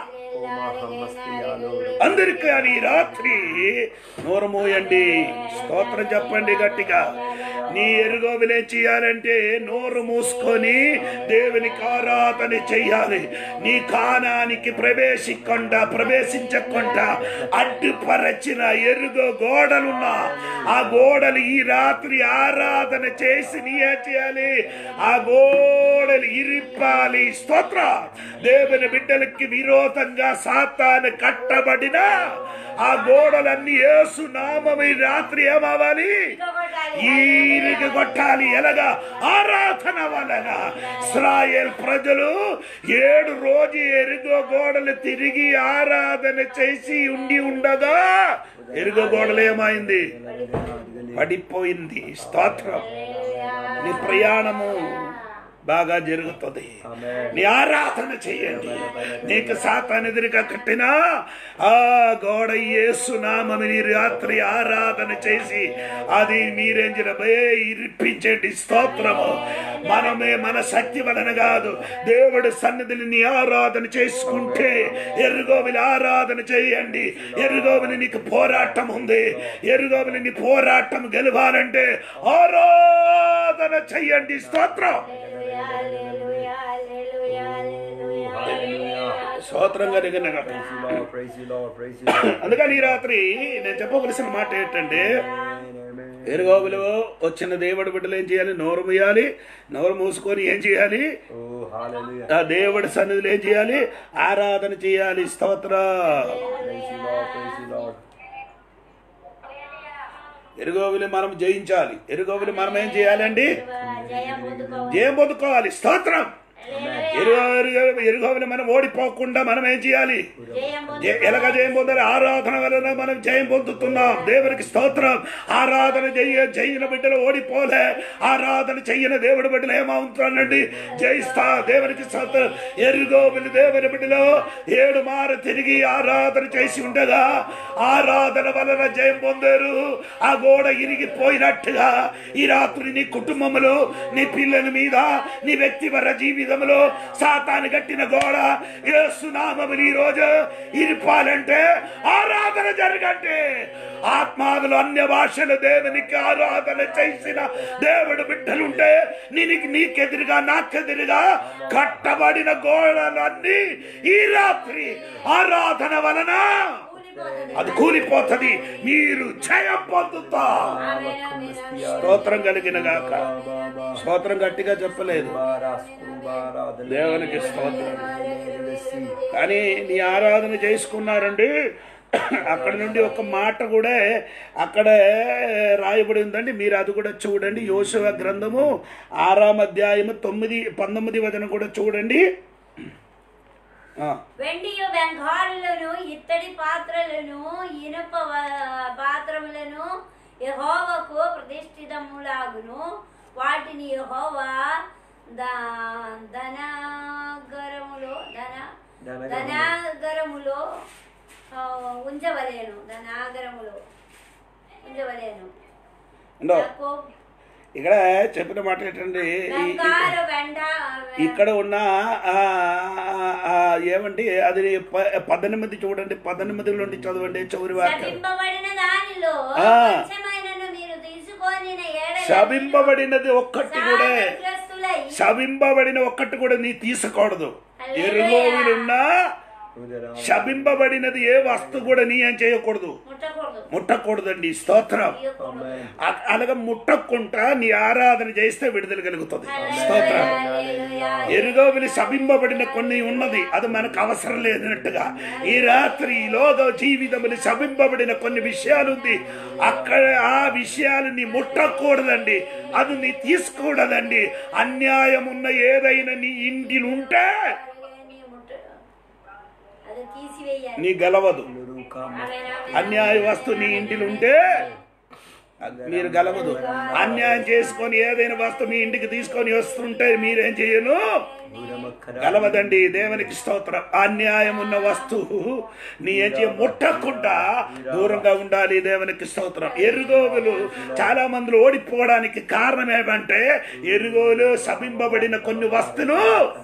అందరికీ అని రాత్రి నోరు మూయండి స్తోత్రం చెప్పండి గట్టిగా నీ ఎరుగోవిలే చేయాలంటే నోరు మూసుకొని దేవునికి ఆరాధన చెయ్యాలి నీ కానానికి ప్రవేశికుండా ప్రవేశించకుండా అడ్డుపరచిన ఎరుగో గోడలున్నా ఆ గోడలు ఈ రాత్రి ఆరాధన చేసి నీ ఏం చేయాలి ఆ గోడలు ఇరిప్పాలి స్తోత్ర దేవుని బిడ్డలకి విరోధంగా సాతాను కట్టబడిన ఆ గోడలన్నీ యేసు నామము ఈ రాత్రి ఏమవ్వాలి ఈరిగ కొట్టాలి ఎలాగా ఆరాధన వలన ఇస్రాయేల్ ప్రజలు ఏడు రోజు ఎరుగో గోడలు తిరిగి ఆరాధన చేసి ఉండి ఉండగా ఎరుగో గోడలు ఏమైంది పడిపోయింది స్తోత్రం నీ ప్రయాణము బాగా జరుగుతుంది Amen. నీ ఆరాధన చేయండి నీకు సాతాన్ ఎదురుగా కట్టిన ఆ గోడ యేసు నామని రాత్రి ఆరాధన చేసి అది మీరేం చేయబోయే ఇరిపించండి స్తోత్రము మనమే మన శక్తి వలన కాదు దేవుడి సన్నిధిని నీ ఆరాధన చేసుకుంటే ఎరుగోవిలి ఆరాధన చేయండి ఎరుగోవిలి నీకు పోరాటం ఉంది ఎరుగోవిలి నీ పోరాటం గెలవాలంటే ఆరాధన చెయ్యండి స్తోత్రం స్తోత్రం కలిగిన Praise you, Lord. Praise you, Lord. Praise you, Lord. అందుకని ఈ రాత్రి నేను చెప్పవలసిన మాట ఏంటంటే Amen, amen. ఎరుగోబులు వచ్చిన దేవుడి బిడ్డలు ఏం చేయాలి నోరు మూయాలి నోరు మూసుకొని ఏం చేయాలి Oh, hallelujah. ఆ దేవుడి సన్నిధిలో ఏం చేయాలి ఆరాధన చేయాలి స్తోత్ర Praise you, Lord. Praise you, Lord. ఎరుగోబులు మనం జయించాలి ఎరుగోబులు మనం ఏం చేయాలండి జయం పొందుకోవాలి జయం పొందుకోవాలి స్తోత్రం ఎరుగోబులు మనం ఓడిపోకుండా మనం ఏం చేయాలి జయం జయ- ఎలాగ జయం పొందాలి ఆరాధన వలన మనం జయం పొందుతున్నాం దేవునికి స్తోత్రం ఆరాధన చెయ్య చెయ్యిన బిడ్డలు ఓడిపోలే ఆరాధన చెయ్యని దేవుడి బిడ్డలు ఏమవుతానండి జయిస్తా దేవునికి స్తోత్రం ఎరుగోబులు దేవుని బిడ్డలు ఏడు మారు తిరిగి ఆరాధన చేసి ఉండగా ఆరాధన వలన జయం పొందారు ఆ గోడ ఇరిగిపోయినట్టుగా ఈ రాత్రి నీ కుటుంబములు నీ పిల్లల మీద నీ వ్యక్తిపర జీవితంలో సాతాను కట్టిన గోడ ఏసునామములు ఈ రోజు ఇరిపాలంటే ఆరాధన జరగంటే ఆత్మాదులు అన్య భాషలు దేవునికి ఆరాధన చేసిన దేవుడు బిడ్డలుంటే నీనికి నీకెదురుగా నాకెదురుగా కట్టబడిన గోడలన్నీ ఈ రాత్రి ఆరాధన వలన కూలిపోతుంది అది కూలిపోతుంది మీరు జయం పొందుతా ఆమేన్, ఆమేన్, ఆమేన్. స్తోత్రం కలిగిన గాక స్తోత్రం గట్టిగా చెప్పలేదు దేవునికి స్తోత్రం కానీ నీ ఆరాధన చేసుకున్నారండి అక్కడ నుండి ఒక మాట కూడా అక్కడ రాయబడి ఉందండి మీరు అది కూడా చూడండి యోశవ గ్రంథము ఆరాం అధ్యాయము తొమ్మిది పంతొమ్మిది వచనం కూడా చూడండి ఆ, వెండియు బంగారులను ఇత్తడి పాత్రలను ఇనుప వ- పాత్రములను యహోవకు ప్రతిష్ఠితములాగును వాటిని యహోవా ద- ధనగరములో ధన ధనగరములో. ధనాగరములో ఆ, ఉంచవలేను ధనాగరములో ఉంచవలేను ఇందో, యాకోబు ఇక్కడ చెప్పిన మాట ఏంటండి ఈ- ఈ- బంగారు వెండ ఇక్కడ ఉన్న ఆ, ఆ, ఏమండి అది ప- పద్దెనిమిది చూడండి పద్దెనిమిది నుండి చదవండి చివరి వాక్యం శపింపబడిన దానిలో ఆ. కొంచెమైనను మీరు తీసుకొని శపింపబడినది ఒక్కటి కూడా శాపగ్రస్తులై శపింపబడిన ఒక్కటి కూడా నీ తీసకూడదు హల్లెలూయా. ఎరుగోవిలున్నా శపింపబడినది ఏ వస్తువు కూడా నీ ఏం చేయకూడదు ముట్టకూడదు ముట్టకూడదండి స్తోత్రం తీయకూడదు. అ- అలాగ ముట్టకుంటా నీ ఆరాధన చేస్తే విడుదల కలుగుతుంది స్తోత్రం హల్లెలూయా. ఎరుగోవిలి శపింపబడిన కొన్ని ఉన్నది అది మనకు అవసరం లేనట్టుగా ఈ రాత్రి ఈ లోక జీవితములు శపింపబడిన కొన్ని విషయాలు ఉంది అక్కడ ఆ విషయాలు నీ ముట్టకూడదండి అది నీ తీసుకోకూడదండి అన్యాయం ఉన్న ఏదైనా నీ ఇంటిలో ఉంటే నీ ముట్ట అది తీసివేయాలి నీ గెలవదు ఆమేన్, ఆమేన్. అన్యాయ వస్తువు నీ ఇంటిలో ఉంటే అది మీరు గెలవదు అన్యాయం చేసుకొని ఏదైనా వస్తువు మీ ఇంటికి తీసుకొని వస్తుంటే మీరేం చేయను గలవదండి దేవునికి స్తోత్రం అన్యాయం ఉన్న వస్తువు నీ ఏం చేయ ముట్టకుండా దూరంగా ఉండాలి దేవునికి స్తోత్రం ఎరుగోగులు చాలా మంది ఓడిపోవడానికి కారణం ఏమంటే ఎరుగోలు శపింపబడిన కొన్ని వస్తువులు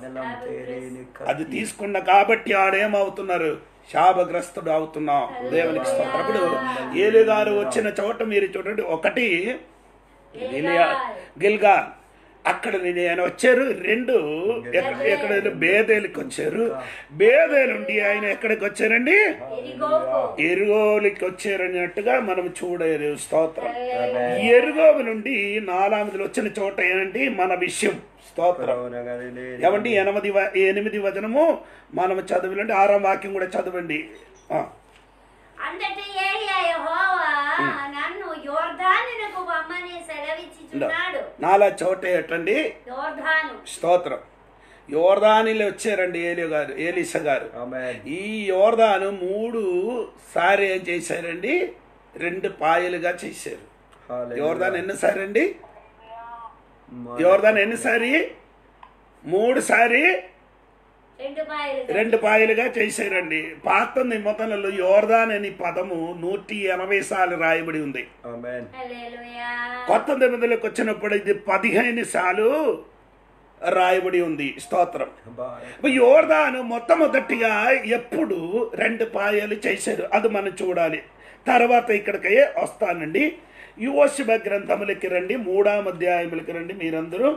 అది తీసుకున్న కాబట్టి ఆడేమవుతున్నారు శాపగ్రస్తుడు అవుతున్నాం దేవునికి స్తోత్రం అప్పుడు ఏలు గారు వచ్చిన చోట మీరు చూడండి ఒకటి గిలియా గిల్గా అక్కడ నేను వచ్చారు రెండు ఎక్కడ ఎక్కడ బేదేలికి వచ్చారు బేదేలుండి ఆయన ఎక్కడికి వచ్చారండి ఎరిగోకు ఎరుగోలికి వచ్చారన్నట్టుగా మనం చూడలేదు స్తోత్రం ఎరుగోవి నుండి నాలామిదిలో వచ్చిన చోట ఏంటి మన విషయం స్తోత్రం ఏమండి ఎనిమిది వ- ఎనిమిది వచనము మనం చదవాలంటే ఆరాం వాక్యం కూడా చదవండి ఆ. అంతటి ఏలియా యెహోవా నన్ను యోర్ధానునకు బొమ్మని సెలవిచ్చుచున్నాడు నాలా చోట ఏంటండి యోర్ధాను స్తోత్రం యోర్దానిలో వచ్చారండి ఏలియో గారు ఏలిస గారు ఈ యోర్దాను మూడు సారి ఏం చేశారండి రెండు పాయలుగా చేశారు యోర్దాన్ ఎన్నిసారి అండి యోర్దాన్ ఎన్నిసారి మూడు సారి రెండు పాయలు రెండు పాయలుగా చేశారండి పాత నిబంధనలు యోర్దాన్ అనే పదము నూటి ఎనభై సార్లు రాయబడి ఉంది హల్లెలూయా కొత్త నిబంధనలకు వచ్చినప్పుడు ఇది పదిహేను సార్లు రాయబడి ఉంది స్తోత్రం ఇప్పుడు యోర్దాను మొట్టమొదటిగా ఎప్పుడు రెండు పాయలు చేశారు అది మనం చూడాలి తర్వాత ఇక్కడికి వస్తానండి యువశివ గ్రంథములకి రండి మూడాం అధ్యాయములకి రండి మీరందరూ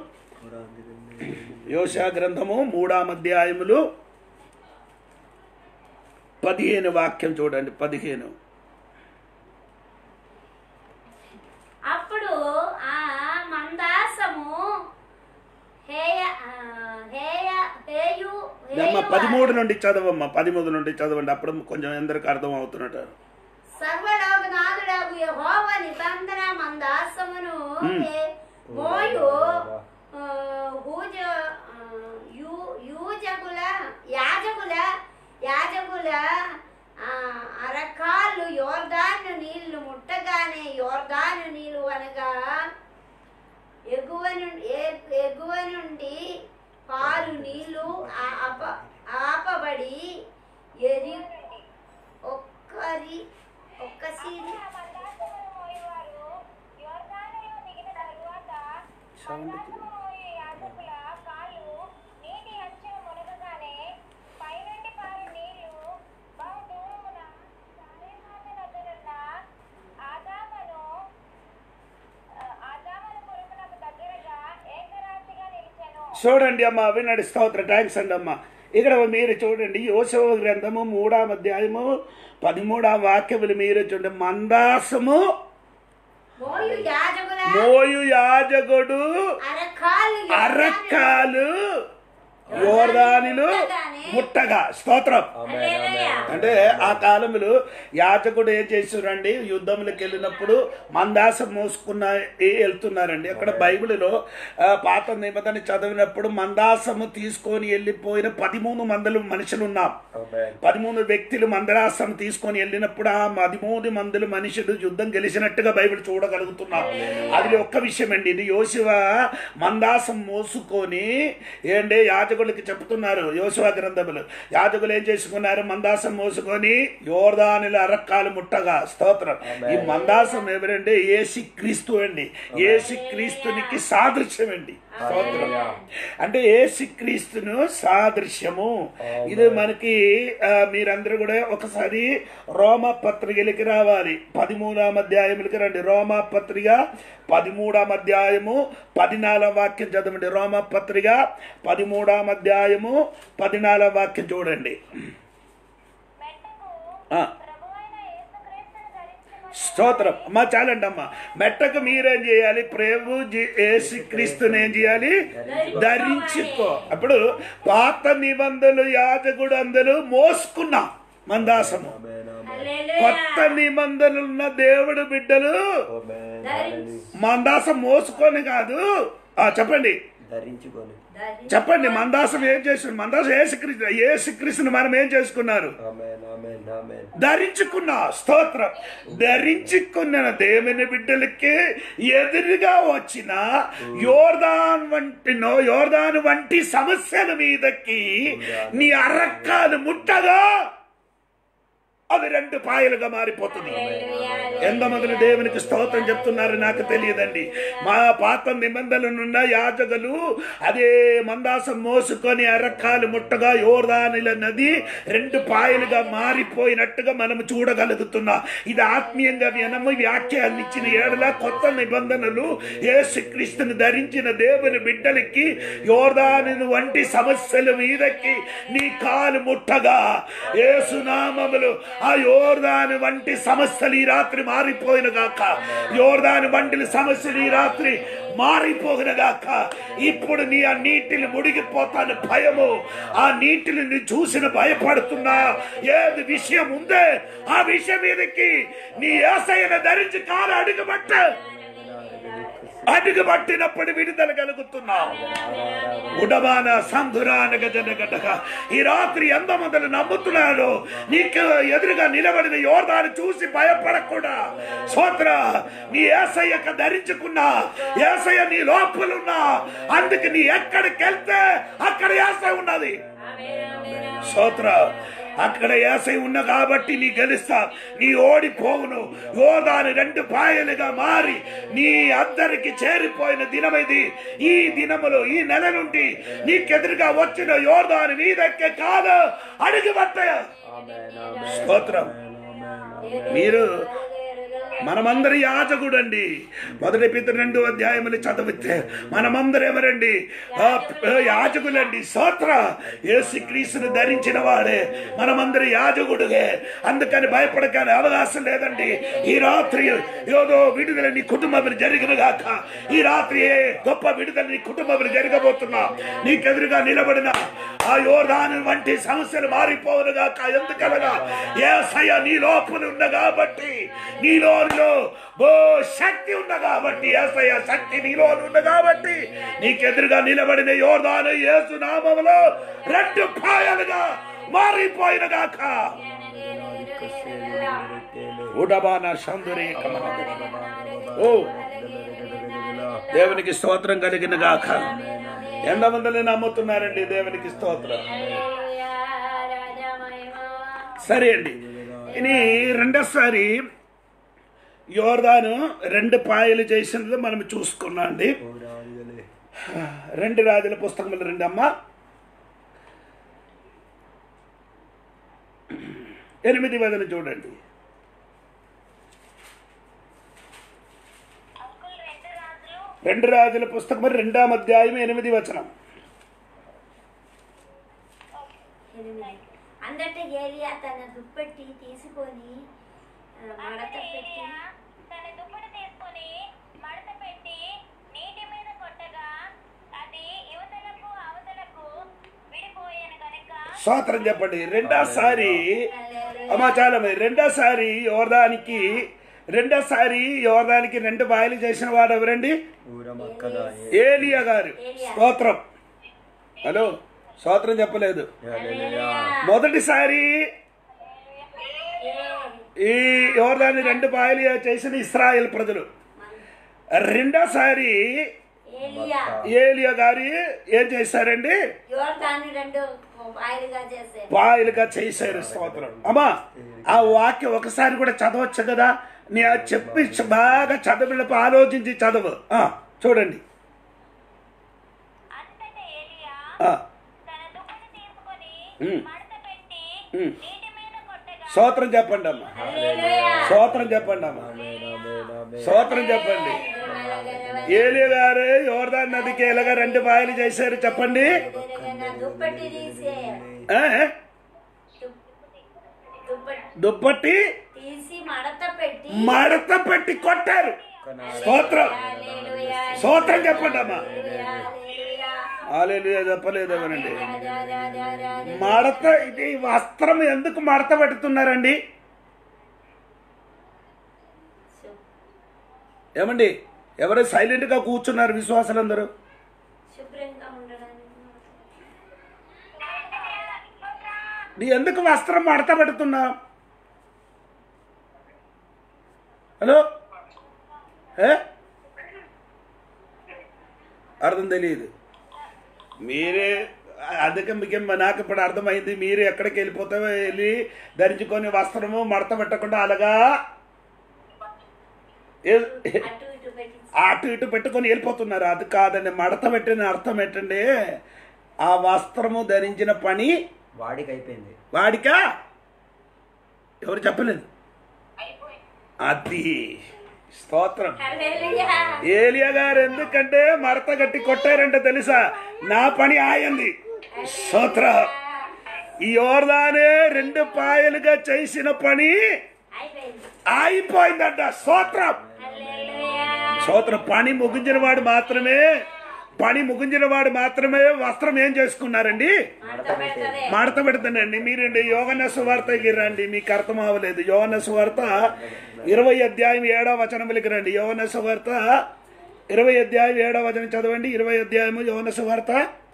యోషా గ్రంథము మూడాం అధ్యాయములు పదిహేను వాక్యం చూడండి పదిహేను అప్పుడు ఆ మందాసము హేయ ఆ, హేయ హేయు అమ్మ హేయువ పదిమూడు నుండి చదవమ్మ పదిమూడు నుండి చదవండి అప్పుడు కొంచెం ఎందరికి అర్థం అవుతున్నట్టు సర్వలోకనాథుడగు యెహోవ నిబంధన మందాసమును మ్. హే- మోయు ఆ, హూజ ఆ, యూ- యూజకుల యాజకుల యాజకుల ఆ, అరకాళ్ళు యోర్దాను నీళ్లు ముట్టగానే యోర్దాను నీళ్లు అనగా ఎగువ నుండి ఏ- ఎగువ నుండి పాలు నీళ్లు ఆ- అప ఆపబడి ఎరి ఒక్కరి ఒక్కసిరి మందాసమును మోయువారు యోర్దానులో దిగిన తరువాత మందాసము మోయు యాజకుల కాళ్ళు నీటి అంచున మునగగానే పైనుండి పారు నీళ్లు బహు దూరమున సారేమాత నదులున్న ఆదామను ఆ, ఆదామను పురమునకు దగ్గరగా ఏకరాశిగా నిలిచెను చూడండి అమ్మ వినండి స్తోత్ర థ్యాంక్స్ అండి అమ్మ ఇక్కడ మీరు చూడండి యోశవ గ్రంథము మూడాం అధ్యాయము పదిమూడాం వాక్యములు మీరు చూడండి మందాసము మోయు యాజకుల మోయు యాజకుడు అరకాలు యోర్దాను అరక్కాలు యోర్దానిలు ముట్టగా స్తోత్రం Amen. హల్లెలూయా. Amen. అంటే ఆ కాలంలో యాజకుడు ఏం చేసారండి యుద్ధంలోకి వెళ్ళినప్పుడు మందాసం మోసుకున్న ఏ- వెళ్తున్నారండి అక్కడ బైబిల్లో ఆ, పాత నిబంధన చదివినప్పుడు మందాసము తీసుకొని వెళ్ళిపోయిన పదిమూడు మందులు మనుషులు ఉన్నాం Amen. పదిమూడు వ్యక్తులు మందరాసం తీసుకొని వెళ్ళినప్పుడు ఆ పదిమూడు మందులు మనుషులు యుద్ధం గెలిచినట్టుగా బైబిల్ చూడగలుగుతున్నాం అది ఒక్క విషయం అండి ఇది యోశివ మందాసం మోసుకొని ఏంటి యాజకులకి చెప్తున్నారు యోశివ గ్రంథములు యాజకులు ఏం చేసుకున్నారు మందాసం మోసుకొని యోర్దానుల అరక్కాలు ముట్టగా స్తోత్రం ఈ మందాసం ఎవరంటే ఏసి క్రీస్తు అండి ఏసి క్రీస్తునికి సాదృశ్యం అండి స్తోత్రం అంటే ఏసి క్రీస్తును సాదృశ్యము ఇది మనకి ఆ, మీరందరూ కూడా ఒకసారి రోమ పత్రికలకి రావాలి పదిమూడాం అధ్యాయములకి రండి రోమ పత్రిక పదిమూడాం అధ్యాయము పదినాలుగు వాక్యం చదవండి రోమ పత్రిక పదిమూడాం అధ్యాయము పదినాలుగు వాక్యం చూడండి మెట్టకు ఆ, ప్రభువైన యేసుక్రీస్తును ధరించుకొని స్తోత్రం అమ్మా చాలండి అమ్మా మెట్టకు మీరేం చేయాలి ప్రభు జీ- యేసు క్రీస్తుని ఏం చేయాలి ధరించుకో అప్పుడు పాత నిబంధనలు యాజకుడు అందరూ మోసుకున్నాం మందాసము Amen. Amen. హల్లెలూయా. కొత్త నిబంధనలు ఉన్న దేవుడు బిడ్డలు Amen. ధరించి. మందాసం మోసుకొని కాదు ఆ చెప్పండి ధరించుకొని ధరించి. చెప్పండి మందాసం ఏం చేస్తుంది మందాసం ఏసుక్రీస్తు ఏసుక్రీస్తుని మనం ఏం చేసుకున్నారు Amen. Amen. Amen. ధరించుకున్న స్తోత్రం ధరించుకున్న దేవుని బిడ్డలకి ఎదురుగా వచ్చిన యోర్దాన్ వంటినో యోర్దాన్ వంటి సమస్యల మీదకి నీ అరక్కాలు ముట్టగా అవి రెండు పాయలుగా మారిపోతుంది ఎంతమంది దేవునికి స్తోత్రం చెప్తున్నారు నాకు తెలియదండి మా పాత నిబంధనలున్న యాజకులు అదే మందాసం మోసుకొని అరకాలు ముట్టగా యోర్దానిల నది రెండు పాయలుగా మారిపోయినట్టుగా మనం చూడగలుగుతున్నా ఇది ఆత్మీయంగా వినము వ్యాఖ్యాన్ని ఇచ్చిన ఏడల కొత్త నిబంధనలు యేసుక్రీస్తుని ధరించిన దేవుని బిడ్డలకి యోర్దాను వంటి సమస్యల మీదకి నీ కాలు ముట్టగా ఏసునామములు ఆ యోర్దాను వంటి సమస్యలు ఈ రాత్రి మారిపోయిన గాక యోర్దాను వంటి సమస్యలు ఈ రాత్రి మారిపోయిన గాక ఇప్పుడు నీ ఆ నీటిని ముడిగిపోతాను భయము ఆ నీటిని నీ చూసిన భయపడుతున్నా ఏది విషయం ఉందే ఆ విషయం మీదకి నీ ఏసైన ధరించి కాలు అడుగుబట్ట అడుగుబట్టినప్పుడు విడుదల కలుగుతున్నావు ఉడమాన సంధురాన గజన గడ్డక ఈ రాత్రి ఎంత మందులు నమ్ముతున్నారు నీకు ఎదురుగా నిలబడిన యోర్దాన్ని చూసి భయపడకుండా సోత్ర నీ ఏసయ్యక ధరించుకున్నా ఏసయ్య నీ లోపలున్నా అందుకు నీ ఎక్కడికి వెళ్తే అక్కడ ఏసై ఉన్నది సోత్ర అక్కడ ఏసై ఉన్న కాబట్టి నీ గెలుస్తా నీ ఓడిపోవును యోదాని రెండు పాయలుగా మారి నీ అందరికి చేరిపోయిన దినమిది ఈ దినములు ఈ నెల నుండి నీకెదురుగా వచ్చిన యోదాని మీదెక్కే కాదు అడుగుబట్ట Amen. Amen. స్తోత్రం Amen. మీరు మనమందరి యాజకుడండి మొదటి పితృ రెండు అధ్యాయములు చదివితే మనమందరం ఎవరండి ఆ, ఆ, యాజకులండి స్తోత్ర యేసు క్రీస్తుని ధరించిన వాడే మనమందరి యాజకుడుగే అందుకని భయపడకని అవకాశం లేదండి ఈ రాత్రి ఏదో విడుదల నీ కుటుంబం జరిగిన గాక ఈ రాత్రి ఏ గొప్ప విడుదల నీ కుటుంబం జరగబోతున్నా నీకెదురుగా నిలబడిన ఆ యోధాను వంటి సమస్యలు మారిపోవును గాక ఎందుకనగా ఏసయ్య నీ లోపల ఉన్న కాబట్టి నీలోనిలో ఓ శక్తి ఉన్న కాబట్టి ఏసయ్య శక్తి నీలో ఉన్న కాబట్టి నీకెదురుగా నిలబడిన యోధాను యేసు నామములో రెండు పాయలుగా మారిపోయిన గాక ఉడబాన సందురే ఓ దేవునికి స్తోత్రం కలిగిన గాక ఎంతమందిని నమ్ముతున్నారండి దేవునికి స్తోత్రం సరే అండి ఇని రెండోసారి యోర్దాను రెండు పాయలు చేసినది మనం చూసుకున్నాం అండి రెండు రాజుల పుస్తకములు రెండు అమ్మ ఎనిమిది వదన చూడండి అంకుల్ రెండు రాజులు రెండు రాజుల పుస్తకం రెండాం అధ్యాయం ఎనిమిది వచనం అందట ఏలియా తన దుప్పటి తీసుకొని ఆ, మడత అతడు పెట్టి ఏలీయా తన దుప్పటి తీసుకొని మడత పెట్టి నీటి మీద కొట్టగా అది యువతలకు అవతలకు విడిపోయాను గనుక స్తోత్రం చెప్పండి రెండోసారి అమ్మా చాలా మంది రెండోసారి యోర్దానికి రెండోసారి యోర్దానికి రెండు బాయలు చేసిన వాడు ఎవరండి ఊరమక్కద ఏలియా గారు స్తోత్రం హలో స్తోత్రం చెప్పలేదు మొదటిసారి ఈ యోర్దాన్ని రెండు బాయలు చేసిన ఇస్రాయేల్ ప్రజలు రెండోసారి ఏలియా ఏలియా గారు ఏం చేశారండి యోర్దాన్ని రెండు ఆయిలుగా చేసే బాయిలుగా చేశారు స్తోత్రం అమ్మా ఆ వాక్యం ఒకసారి కూడా చదవచ్చు కదా నీ ఆ చెప్పి చ- బాగా చదవలపు ఆలోచించి చదవు ఆ, చూడండి అంతటా ఏలియా ఆ, తన దుప్పటి తీసుకొని ఉమ్. మడత పెట్టి ఉమ్. నీటి మీద కొట్టగా స్తోత్రం చెప్పండి అమ్మా హల్లెలూయా స్తోత్రం చెప్పండి అమ్మా స్తోత్రం చెప్పండి ఏలియా గారు యోర్దాన్ నదికి ఎలాగ రెండు బాయిలు చేశారు చెప్పండి దుప్పటి తీసే ఆ? దుప్పటి దుప్పటి తీసి మడత పెట్టి మడత పెట్టి కొట్టారు స్తోత్రం హల్లెలూయా స్తోత్రం చెప్పండి అమ్మా హల్లెలూయా హల్లెలూయా ఆలేలుయా చెప్పలేదు ఎవరండి రా, రా, రా, రా, రా. మడత ఇది వస్త్రం ఎందుకు మడత పెడుతున్నారండి ఏమండి ఎవరు సైలెంట్ గా కూర్చున్నారు విశ్వాసులందరూ శుభ్రంగా ఉండడానికి నీ ఎందుకు వస్త్రం మడత పెడుతున్నా హలో ఏ అర్థం తెలియదు మీరే అందుకే మీకు నాకు ఇప్పుడు అర్థమైంది మీరు ఎక్కడికి వెళ్ళిపోతే వెళ్ళి ధరించుకొని వస్త్రము మడత పెట్టకుండా అలాగా ఏ- అటు ఇటు పెట్టి అటు ఇటు పెట్టుకొని వెళ్ళిపోతున్నారు అది కాదండి మడత పెట్టిన అర్థం ఏంటండి ఆ వస్త్రము ధరించిన పని వాడికి అయిపోయింది వాడికా ఎవరు చెప్పలేదు అది స్తోత్రం హల్లెలూయా ఏలియా గారు ఎందుకంటే మడత గట్టి కొట్టారంటే తెలుసా నా పని ఆయంది స్తోత్ర ఈ యోర్దానే రెండు పాయలుగా చేసిన పని అయిపోయింది ఆగిపోయిందంట స్తోత్రం హల్లెలూయా స్తోత్రం పని ముగించిన వాడు మాత్రమే పని ముగించిన వాడు మాత్రమే వస్త్రం ఏం చేసుకున్నారండి మడత పెడతదే మడత పెడుతుండండి మీరండి యోగన సువార్తకి రండి మీకు అర్థం అవ్వలేదు యోగన సువార్త ఇరవై అధ్యాయం ఏడవ వచనములకి రండి యోగన సువార్త ఇరవై అధ్యాయం ఏడవ వచనం చదవండి ఇరవై అధ్యాయము యోగన సువార్త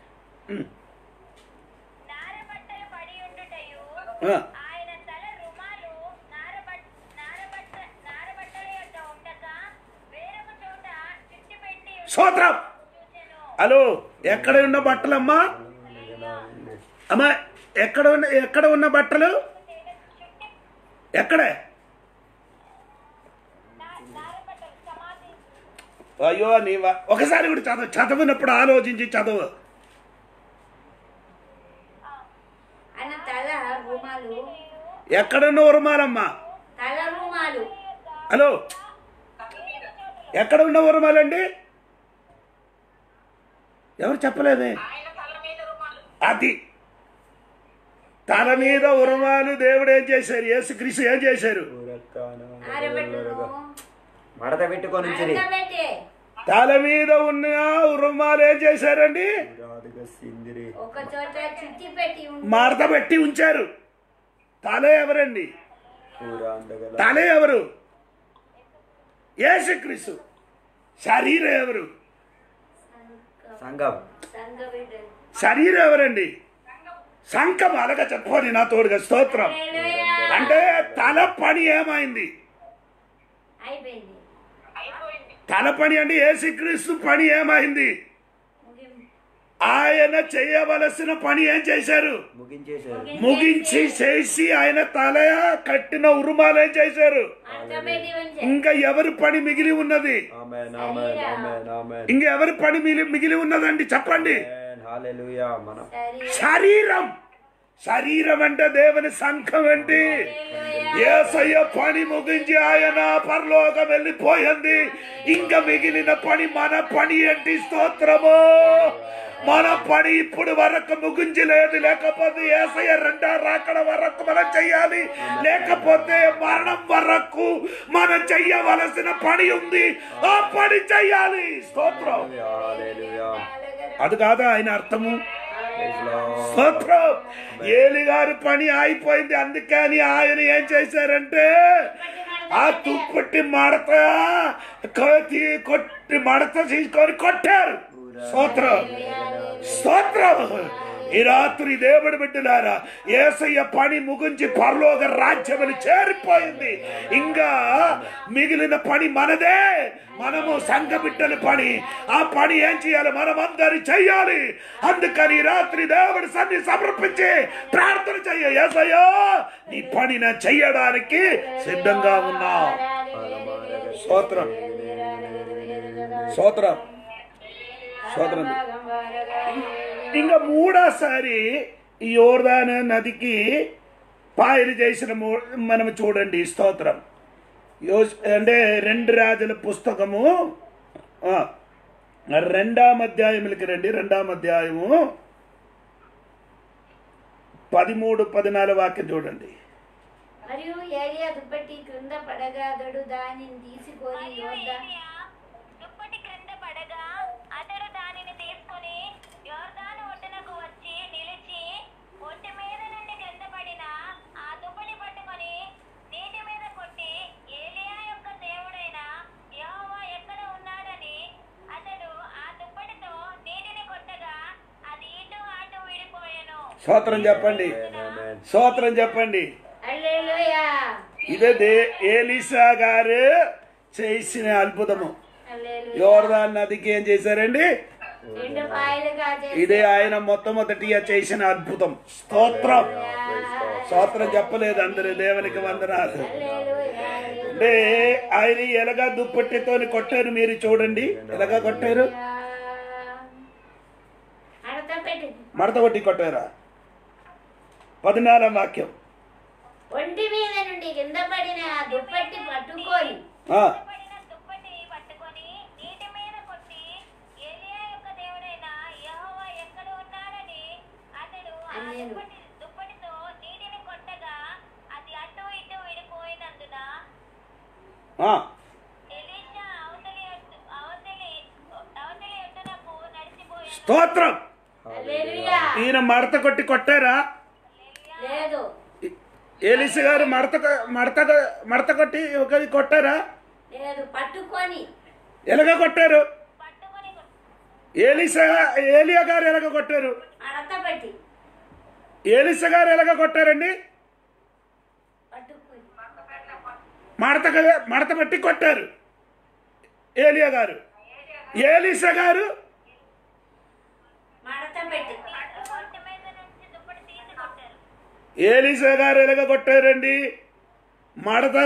నారబట్టలు పడి ఉండుటయు ఆ, ఆయన తల రుమాలు నారబట్ నారబట్ట నారబట్టల యొక్క ఉండగా వేరొక చోట చుట్టుపెట్టి స్తోత్రం చూచెను హలో ఎక్కడ ఉన్న బట్టలమ్మా అమ్మా ఎక్కడ ఉన్న ఎక్కడ ఉన్న బట్టలు ఎక్కడే నారబట్టలు సమాధి అయ్యో నీవా ఒకసారి కూడా చదవ చదవనప్పుడు ఆలోచించి చదవు ఆయన తల రుమాలు ఎక్కడున్న ఉరుమాలమ్మా తల రుమాలు హలో ఎక్కడ ఉన్న ఉరుమాలండి ఎవరు చెప్పలేదే అది తల మీద ఉరుమాలు దేవుడు ఏం చేశారు యేసుక్రీస్తు ఏం చేశారు ఆరబెట్టును మడత పెట్టుకొని ఉంచిరి ఆరబెట్టి తల మీద ఉన్న ఉరుమాలు ఏం చేశారండి సిందిరి ఒక చోట చుట్టి పెట్టి ఉంది మడత పెట్టి ఉంచారు తల ఎవరండి పూరా అందగల తల ఎవరు యేసుక్రీస్తు శరీరం ఎవరు సంఘం సంఘ బిడ్డలు శరీరం ఎవరండి సంఖం అలాగ చెప్పని నా తోడుగా స్తోత్రం హల్లెలూయా అంటే తల పని ఏమైంది అయిపోయింది తల పని అంటే యేసుక్రీస్తు పని ఏమైంది ముగింపు ఆయన చేయవలసిన పని ఏం చేశారు ముగించేశారు ముగించి చేసి ఆయన తల కట్టిన ఉరుమాలు ఏం చేశారు మడత పెట్టి ఉంచే ఇంకా ఎవరి పని మిగిలి ఉన్నది ఆమేన్ ఆమేన్ ఆమేన్ ఆమేన్ ఇంకా ఎవరి పని మిగిలి మిగిలి ఉన్నదండి చెప్పండి ఆమేన్ హల్లెలూయా మనం సరే శరీరం శరీరం అంటే దేవుని సంఘం ఏంటి ఏసయ్య పని ముగించి ఆయన పరలోకం వెళ్ళిపోయింది ఇంకా మిగిలిన పని మన పని ఏంటి స్తోత్రము మన పని ఇప్పుడు వరకు ముగించలేదు లేకపోతే ఏసయ్య రెండో రాకడ వరకు మనం చెయ్యాలి లేకపోతే మరణం వరకు మనం చెయ్యవలసిన పని ఉంది ఆ పని చెయ్యాలి స్తోత్రం హల్లెలూయా అది కాదా ఆయన అర్థము Praise Lord. స్తోత్రం ఏలి గారి పని అయిపోయింది అందుకని ఆయన ఏం చేశారంటే ఆ తుప్పటి మడత కోతి కొట్టి మడత తీసుకొని కొట్టారు స్తోత్రం స్తోత్రం ఈ రాత్రి దేవుడి బిడ్డలారా ఏసయ్య పని ముగించి పరలోక రాజ్యములు చేరిపోయింది ఇంకా మిగిలిన పని మనదే మనము సంఘ బిడ్డల పని ఆ పని ఏం చేయాలి మనం అందరి చెయ్యాలి అందుకని ఈ రాత్రి దేవుడి సన్ని సమర్పించి ప్రార్థన చెయ్య ఏసయ్యా నీ పని నేను చెయ్యడానికి సిద్ధంగా ఉన్నా స్తోత్రం స్తోత్రం స్తోత్రం ఇంకా మూడోసారి ఈ యోర్దాన నదికి పాయలు చేసిన మూ- మనం చూడండి ఈ స్తోత్రం యో అంటే రెండు రాజుల పుస్తకము ఆ, రెండాం అధ్యాయములకి రండి రెండాం అధ్యాయము పదిమూడు పదినాలుగు వాక్యం చూడండి మరియు ఏలియా దుప్పటి క్రింద పడగాదడు దానిని తీసుకొని మరియు యోర్దా ఏలీయా దుప్పటి క్రింద పడగా అతడు దానిని తీసుకొని యోర్దాను ఒడ్డునకు వచ్చి నిలిచి ఒడ్డు మీద నుండి కింద పడిన ఆ దుప్పటి పట్టుకొని నీటి మీద కొట్టి ఏలియా యొక్క దేవుడైన యెహోవా ఎక్కడ ఉన్నాడని అతడు ఆ దుప్పటితో నీటిని కొట్టగా అది ఇటు అటు విడిపోయెను స్తోత్రం చెప్పండి Amen. స్తోత్రం చెప్పండి హల్లెలూయా ఇదే దే ఏలిసా గారు చేసిన అద్భుతము హల్లెలూయా యోర్దాన్ నదికి ఏం చేశారండి రెండు పాయలుగా చేసి ఇదే ఆయన మొట్టమొదటిగా చేసిన అద్భుతం స్తోత్రం స్తోత్రం చెప్పలేదు అందరు దేవునికి వందనాలు హల్లెలూయా అంటే ఆయన ఎలాగా దుప్పటితోని కొట్టారు మీరు చూడండి ఎలాగా కొట్టారు అడత పెట్టి మడత కొట్టి కొట్టారా పద్నాలుగు వాక్యం ఒంటి మీద నుండి కింద పడిన ఆ దుప్పటి పట్టుకొని ఆ, పడిన దుప్పటి పట్టుకొని నీటి మీద కొట్టి ఏలియా యొక్క దేవుడైన యెహోవా ఎక్కడ ఉన్నాడని అతడు ఆ అన్నాడు. దుప్పటి దుప్పటితో నీటిని కొట్టగా అది అటు ఇటు విడిపోయినందున ఆ, ఎలీషా అవతలి ఒడ్డు- అవతలి అవతలి ఒడ్డునకు నడిచిపోయాను స్తోత్రం హల్లెలూయా ఈయన మడత కొట్టి కొట్టారా లేదు ఏలిస గారు మడత కొ- మడత కొ- మడత కొట్టి ఒకరి కొట్టారా లేదు పట్టుకొని ఎలాగ కొట్టారు పట్టుకొని ఏలిసా ఏలియా గారు ఎలాగ కొట్టారు అడత పెట్టి ఏలిస గారు ఎలాగ కొట్టారండి పట్టుకొని మడత క- మడత పెట్టి కొట్టారు ఏలియా గారు ఏలిస గారు మడత పెట్టి ఒంటి మీద నుంచి దుప్పటి తీసి కొట్టారు ఏలిసా గారు ఎలాగ కొట్టారండి మడత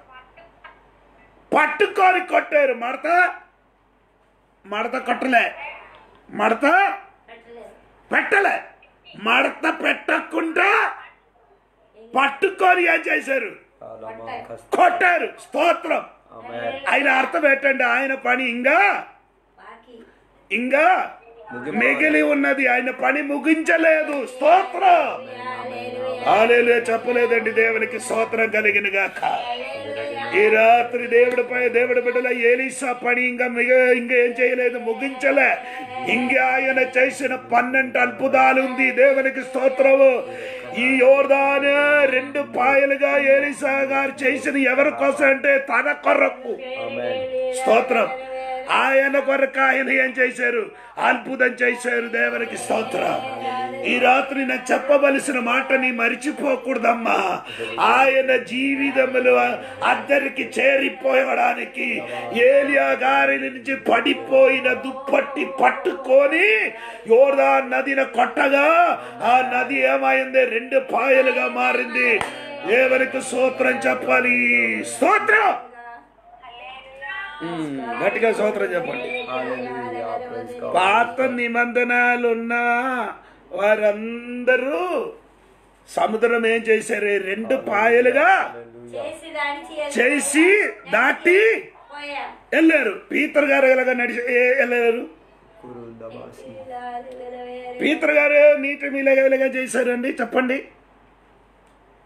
పట్టుకొని కొట్టారు మడత మడత కొట్టలే మడత పెట్టలేదు పెట్టలే మడత పెట్టకుండా పట్టుకొని ఏం చేశారు Alamakasta. కొట్టారు స్తోత్రం Amen. ఆయన అర్థం ఏంటండి ఆయన పని ఇంకా బాకీ ఇంకా మిగిలి ఉన్నది ఆయన పని ముగించలేదు స్తోత్రం ఆలేలే చెప్పలేదండి దేవునికి స్తోత్రం కలిగిన గాక ఈ రాత్రి దేవుడిపై దేవుడి బిడ్డల ఏలీసా పని ఇంకా మిగ ఇంకా ఏం చేయలేదు ముగించలే ఇంకా ఆయన చేసిన పన్నెండు అద్భుతాలు ఉంది దేవునికి స్తోత్రము ఈ యోర్దాను రెండు పాయలుగా ఏలీసా గారు చేసిన ఎవరి కోసం అంటే తన కొరకు Amen. స్తోత్రం ఆయన కొరకు ఆయన ఏం చేశారు అద్భుతం చేశారు దేవునికి స్తోత్రం ఈ రాత్రి నేను చెప్పవలసిన మాటని మరిచిపోకూడదమ్మా ఆయన జీవితములు అందరికి చేరిపోయడానికి ఏలియా గారి నుంచి పడిపోయిన దుప్పట్టి పట్టుకొని యోర్దా నదిన కొట్టగా ఆ నది ఏమైంది రెండు పాయలుగా మారింది దేవునికి స్తోత్రం చెప్పాలి స్తోత్రం ఉమ్, గట్టిగా స్తోత్రం చెప్పండి Hallelujah. Praise God. పాత నిబంధనలున్న వారందరూ సముద్రం ఏం చేశారు రెండు పాయలుగా చేసి దాడి చేసి దాటి పోయా వెళ్ళారు పీతర్ గారు ఎలాగ నడిచి ఏ- వెళ్ళారు Kurundabasi. పీతర్ గారు నీటి మీద ఎలాగ చేశారండి చెప్పండి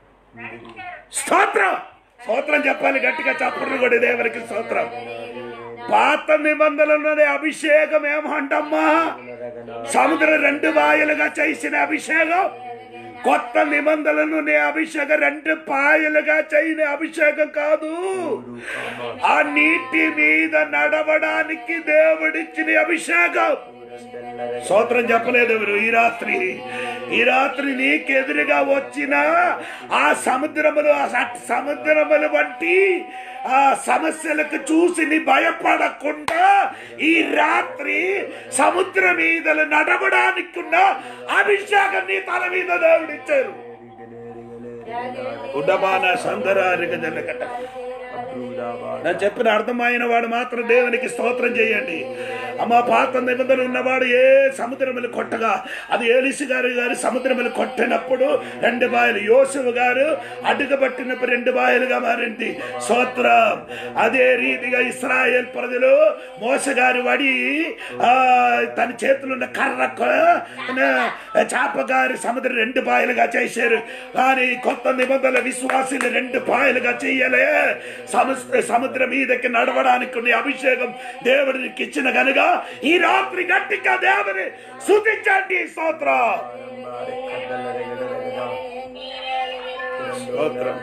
స్తోత్రం స్తోత్రం చెప్పాలి గట్టిగా చప్పట్లు కూడా దేవునికి స్తోత్రం పాత నిబంధనలోని అభిషేకం ఏమంటమ్మా సముద్ర రెండు బాయలుగా చేసిన అభిషేకం కొత్త నిబంధనలను నీ అభిషేకం రెండు పాయలుగా చేయని అభిషేకం కాదు ఆ నీటి మీద నడవడానికి దేవుడిచ్చిన అభిషేకం స్తోత్రం చెప్పలేదు ఎవరు ఈ రాత్రి ఈ రాత్రి నీకెదురుగా వచ్చిన ఆ సముద్రములు ఆ స- సముద్రములు వంటి ఆ సమస్యలకు చూసి నీ భయపడకుండా ఈ రాత్రి సముద్ర మీద నడవడానికి ఉన్న అభిషేకం నీ తల మీద దేవుడిచ్చారు ఉడబాన సందరారిక జల్లకట నేను చెప్పిన అర్థమైన వాడు మాత్రం దేవునికి స్తోత్రం చేయండి అమ్మ పాత నిబంధన ఉన్నవాడు ఏ సముద్రములు కొట్టగా అది ఏలిసి గారు గారు సముద్రములు కొట్టినప్పుడు రెండు బాయలు యోసువు గారు అడుగబట్టినప్పుడు రెండు బాయలుగా మారింది స్తోత్రం అదే రీతిగా ఇస్రాయేల్ ప్రజలు మోసగారి వడి ఆ, తన చేతులు ఉన్న కర్ర చాపగారి సముద్రం రెండు బాయలుగా చేశారు కానీ కొత్త నిబంధనల విశ్వాసులు రెండు బాయలుగా చెయ్యలే సముద్ర సముద్రం మీదకి నడవడానికి ఉన్న అభిషేకం దేవుడికి ఇచ్చిన గనుక ఈ రాత్రి గట్టిగా దేవుని శుతించండి స్తోత్రం స్తోత్రం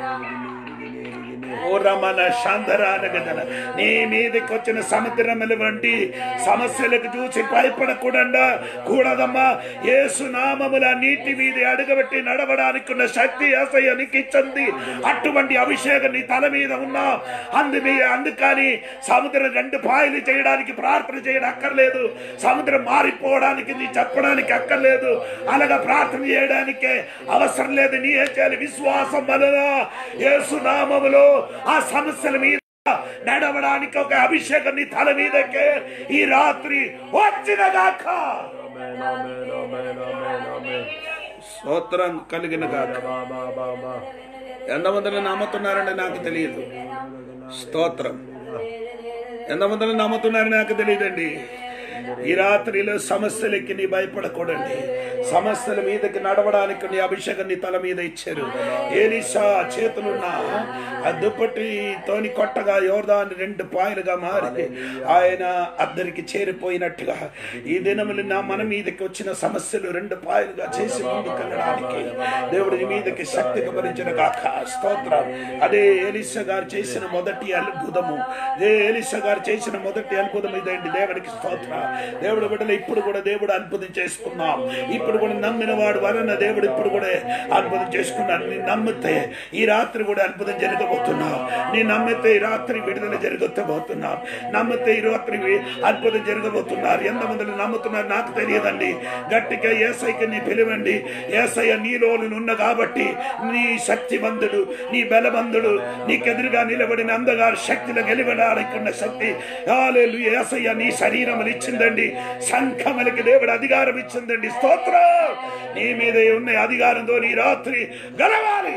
ఓ రమణ శాంతరానగదన నీ మీదకి వచ్చిన సముద్రముల వంటి సమస్యలకు చూసి భయపడకూడదా కూడదమ్మా యేసు నామముల నీటి మీద అడుగబెట్టి నడవడానికి ఉన్న శక్తి ఏసయ్యనికి ఇచ్చింది అటువంటి అభిషేకం నీ తల మీద ఉన్నా అందు మీ అందుకని సముద్రం రెండు పాయలు చేయడానికి ప్రార్థన చేయడం అక్కర్లేదు సముద్రం మారిపోవడానికి నీ చెప్పడానికి అక్కర్లేదు అలాగా ప్రార్థన చేయడానికే అవసరం లేదు నీ ఏం చేయాలి విశ్వాసం వలన యేసు నామములో ఆ సమస్యల మీద నడవడానికి ఒక అభిషేకం నీ తల మీదకే ఈ రాత్రి వచ్చిన గాక స్తోత్రం కలిగిన గాక ఎంతమందిని నమ్ముతున్నారని నాకు తెలియదు స్తోత్రం ఎంతమందిని నమ్ముతున్నారని నాకు తెలియదండి ఈ రాత్రిలో సమస్యలకి నీ భయపడకూడండి సమస్యల మీదకి నడవడానికి నీ అభిషేకం నీ తల మీద ఇచ్చారు ఏలిసా చేతులున్న ఆ దుప్పటితోని కొట్టగా యోర్దాన్ని రెండు పాయలుగా మారి ఆయన అద్దరికి చేరిపోయినట్టుగా ఈ దినములు నా మన మీదకి వచ్చిన సమస్యలు రెండు పాయలుగా చేసి ముందుకెళ్ళడానికి దేవుడి నీ మీదకి శక్తి భరించిన గాక స్తోత్రం అదే ఏలిసా గారు చేసిన మొదటి అద్భుతము అదే ఏలిసా గారు చేసిన మొదటి అద్భుతం ఇదేంటి దేవుడికి స్తోత్రం దేవుడు బిడ్డలు ఇప్పుడు కూడా దేవుడు అద్భుతం చేసుకున్నాం ఇప్పుడు కూడా నమ్మిన వాడు వలన దేవుడు ఇప్పుడు కూడా అద్భుతం చేసుకున్నాడు నీ నమ్మితే ఈ రాత్రి కూడా అద్భుతం జరగబోతున్నావు నీ నమ్మితే ఈ రాత్రి విడుదల జరగబోతున్నావు నమ్మితే ఈ రాత్రి వి- అద్భుతం జరగబోతున్నారు ఎంతమంది నమ్ముతున్నారు నాకు తెలియదండి గట్టిగా ఏసైకి నీ పిలవండి ఏసయ్య నీలో ఉన్న కాబట్టి నీ శక్తివంతుడు నీ బలవంతుడు నీకెదురుగా నిలబడిన అందగారు శక్తిలో గెలివడానికి ఉన్న శక్తి హల్లెలూయా. ఏసయ్య నీ శరీరములు ఇచ్చిందండి సంఘములకి దేవుడు అధికారం ఇచ్చిందండి స్తోత్రం నీ మీద ఉన్న అధికారంతో నీ రాత్రి గెలవాలి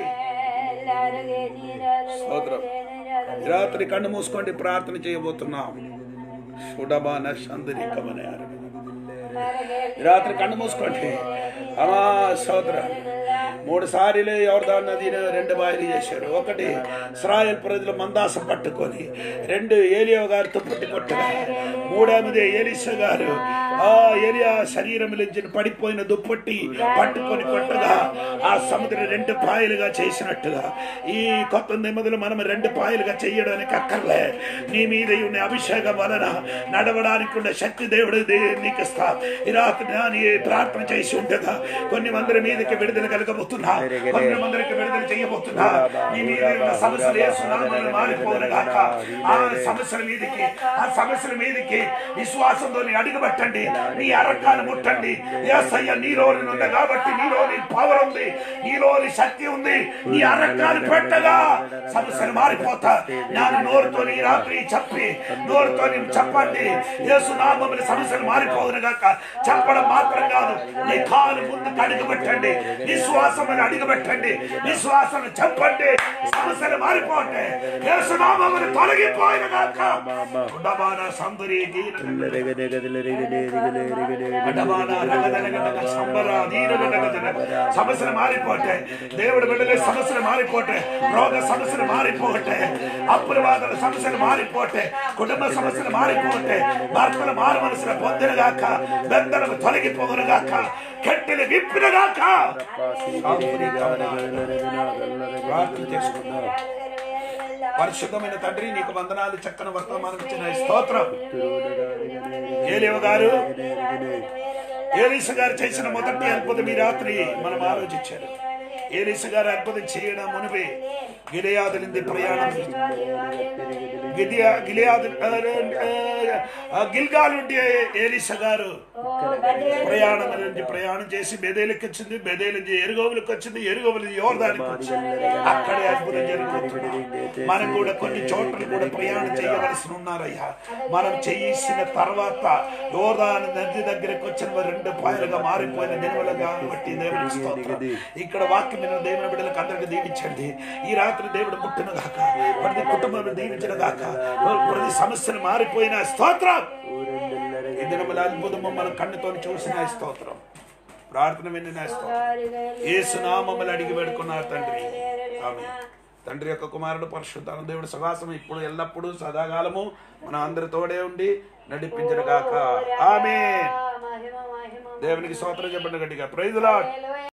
స్తోత్రం ఈ రాత్రి కన్ను మూసుకోండి ప్రార్థన చేయబోతున్నాం సుడబాన సందరికమనే ఈ రాత్రి కన్ను మూసుకోండి అమా సోదర మూడు సార్లు ఎవరిదాన్ని నదిని రెండు బాయిలు చేశారు ఒకటి ఇస్రాయల్ ప్రజలు మందాసం పట్టుకొని రెండు ఏలియా గారు తుప్పటి కొట్టగా మూడవది ఏలిసా గారు ఆ ఏలియా శరీరం నుంచి పడిపోయిన దుప్పటి పట్టుకొని కొట్టగా ఆ సముద్రం రెండు పాయలుగా చేసినట్టుగా ఈ కొత్త నెమ్మదులు మనం రెండు పాయలుగా చేయడానికి అక్కర్లే నీ మీద ఉన్న అభిషేకం వలన నడవడానికి ఉన్న శక్తి దేవుడు దే- నీకు ఇస్తా ఈ రాత్రి నా నీ ప్రార్థన చేసి ఉండగా కొన్ని మందిరి మీదకి విడుదల కలగబోతున్నా కొన్ని మందిరికి విడుదల చేయబోతున్నా నీ మీద ఉన్న సమస్యలు వేస్తున్నాను మారిపోవును గాక ఆ సమస్యల మీదకి ఆ సమస్యల మీదకి విశ్వాసంతో నీ అడుగుపెట్టండి నీ అరకాలు ముట్టండి ఏసయ్య నీలో ఉంది కాబట్టి నీలో నీ పవర్ ఉంది నీలో నీ శక్తి ఉంది నీ అరకాలు పెట్టగా సమస్యలు మారిపోతా నేను నోరుతో ఈ రాత్రి చెప్పి నోరుతో నేను చెప్పండి యేసు నామములు సమస్యలు మారిపోవును గాక చెప్పడం మాత్రం కాదు నీ కాలు ముందు అడుగు పెట్టండి విశ్వాసం అని అడుగు పెట్టండి విశ్వాసం చెప్పండి సమస్యలు మారిపోతే యేసు నామములు తొలగిపోయిన గాక ఉండబాన సందరి గీత అడమాన రగదనగనగ సంబర నీరగనగదనగ. సమస్యలు మారిపోతే దేవుడు బిడ్డలే సమస్యలు మారిపోతే రోగ సమస్యలు మారిపోతే అప్పుల బాధల సమస్యలు మారిపోతే కుటుంబ సమస్యలు మారిపోతే భర్తలు మారు మనసులు పొందినగాక బెందలకు తొలగిపోగునుగాక కట్టెలు విప్పినగాక ప్రార్థన చేసుకుందాం పరిశుద్ధమైన తండ్రి నీకు వందనాలు చక్కని వర్తమానం ఇచ్చిన ఈ స్తోత్రం ఏలేవ గారు ఏలీసు గారు చేసిన మొదటి అద్భుతం ఈ రాత్రి మనం ఆలోచించారు ఏలీసు గారు అద్భుతం చేయడం మునిపే గిలియాదులింది ప్రయాణం గిలియా గిలియాదు గిల్గాల్ నుండి ఏలీస గారు ప్రయాణం నుంచి ప్రయాణం చేసి బెదేలకు వచ్చింది బెదేలు నుంచి ఎరుగోవులకు వచ్చింది ఎరుగోవులు యోర్దానికి వచ్చింది అక్కడే అద్భుతం జరుగుతుంది మనం కూడా కొన్ని చోట్ల కూడా ప్రయాణం చేయవలసి ఉన్నారయ్యా మనం చేసిన తర్వాత యోర్దాన్ నది దగ్గరకు వచ్చిన వారు రెండు పాయలుగా మారిపోయిన నిల్వలుగా బట్టి దేవునికి స్తోత్రం ఇక్కడ వాక్యం విన్న దేవుని బిడ్డలకు అందరికి దీవించండి ఈ రాత్రి దేవుడు ముట్టిన గాక ప్రతి కుటుంబం దీవించిన గాక ప్రతి సమస్యలు మారిపోయిన స్తోత్రం ఈ దినముల అద్భుతము మన కన్నుతో చూసిన స్తోత్రం ప్రార్థన విన్న స్తోత్రం ఏసునామములు అడిగి పెడుకున్నారు తండ్రి ఆమె తండ్రి యొక్క కుమారుడు పరిశుద్ధాన దేవుడు సవాసం ఇప్పుడు ఎల్లప్పుడూ సదాకాలము మన అందరి తోడే ఉండి నడిపించిన గాక ఆమె దేవునికి స్తోత్రం చెప్పండి గట్టిగా ప్రైజులా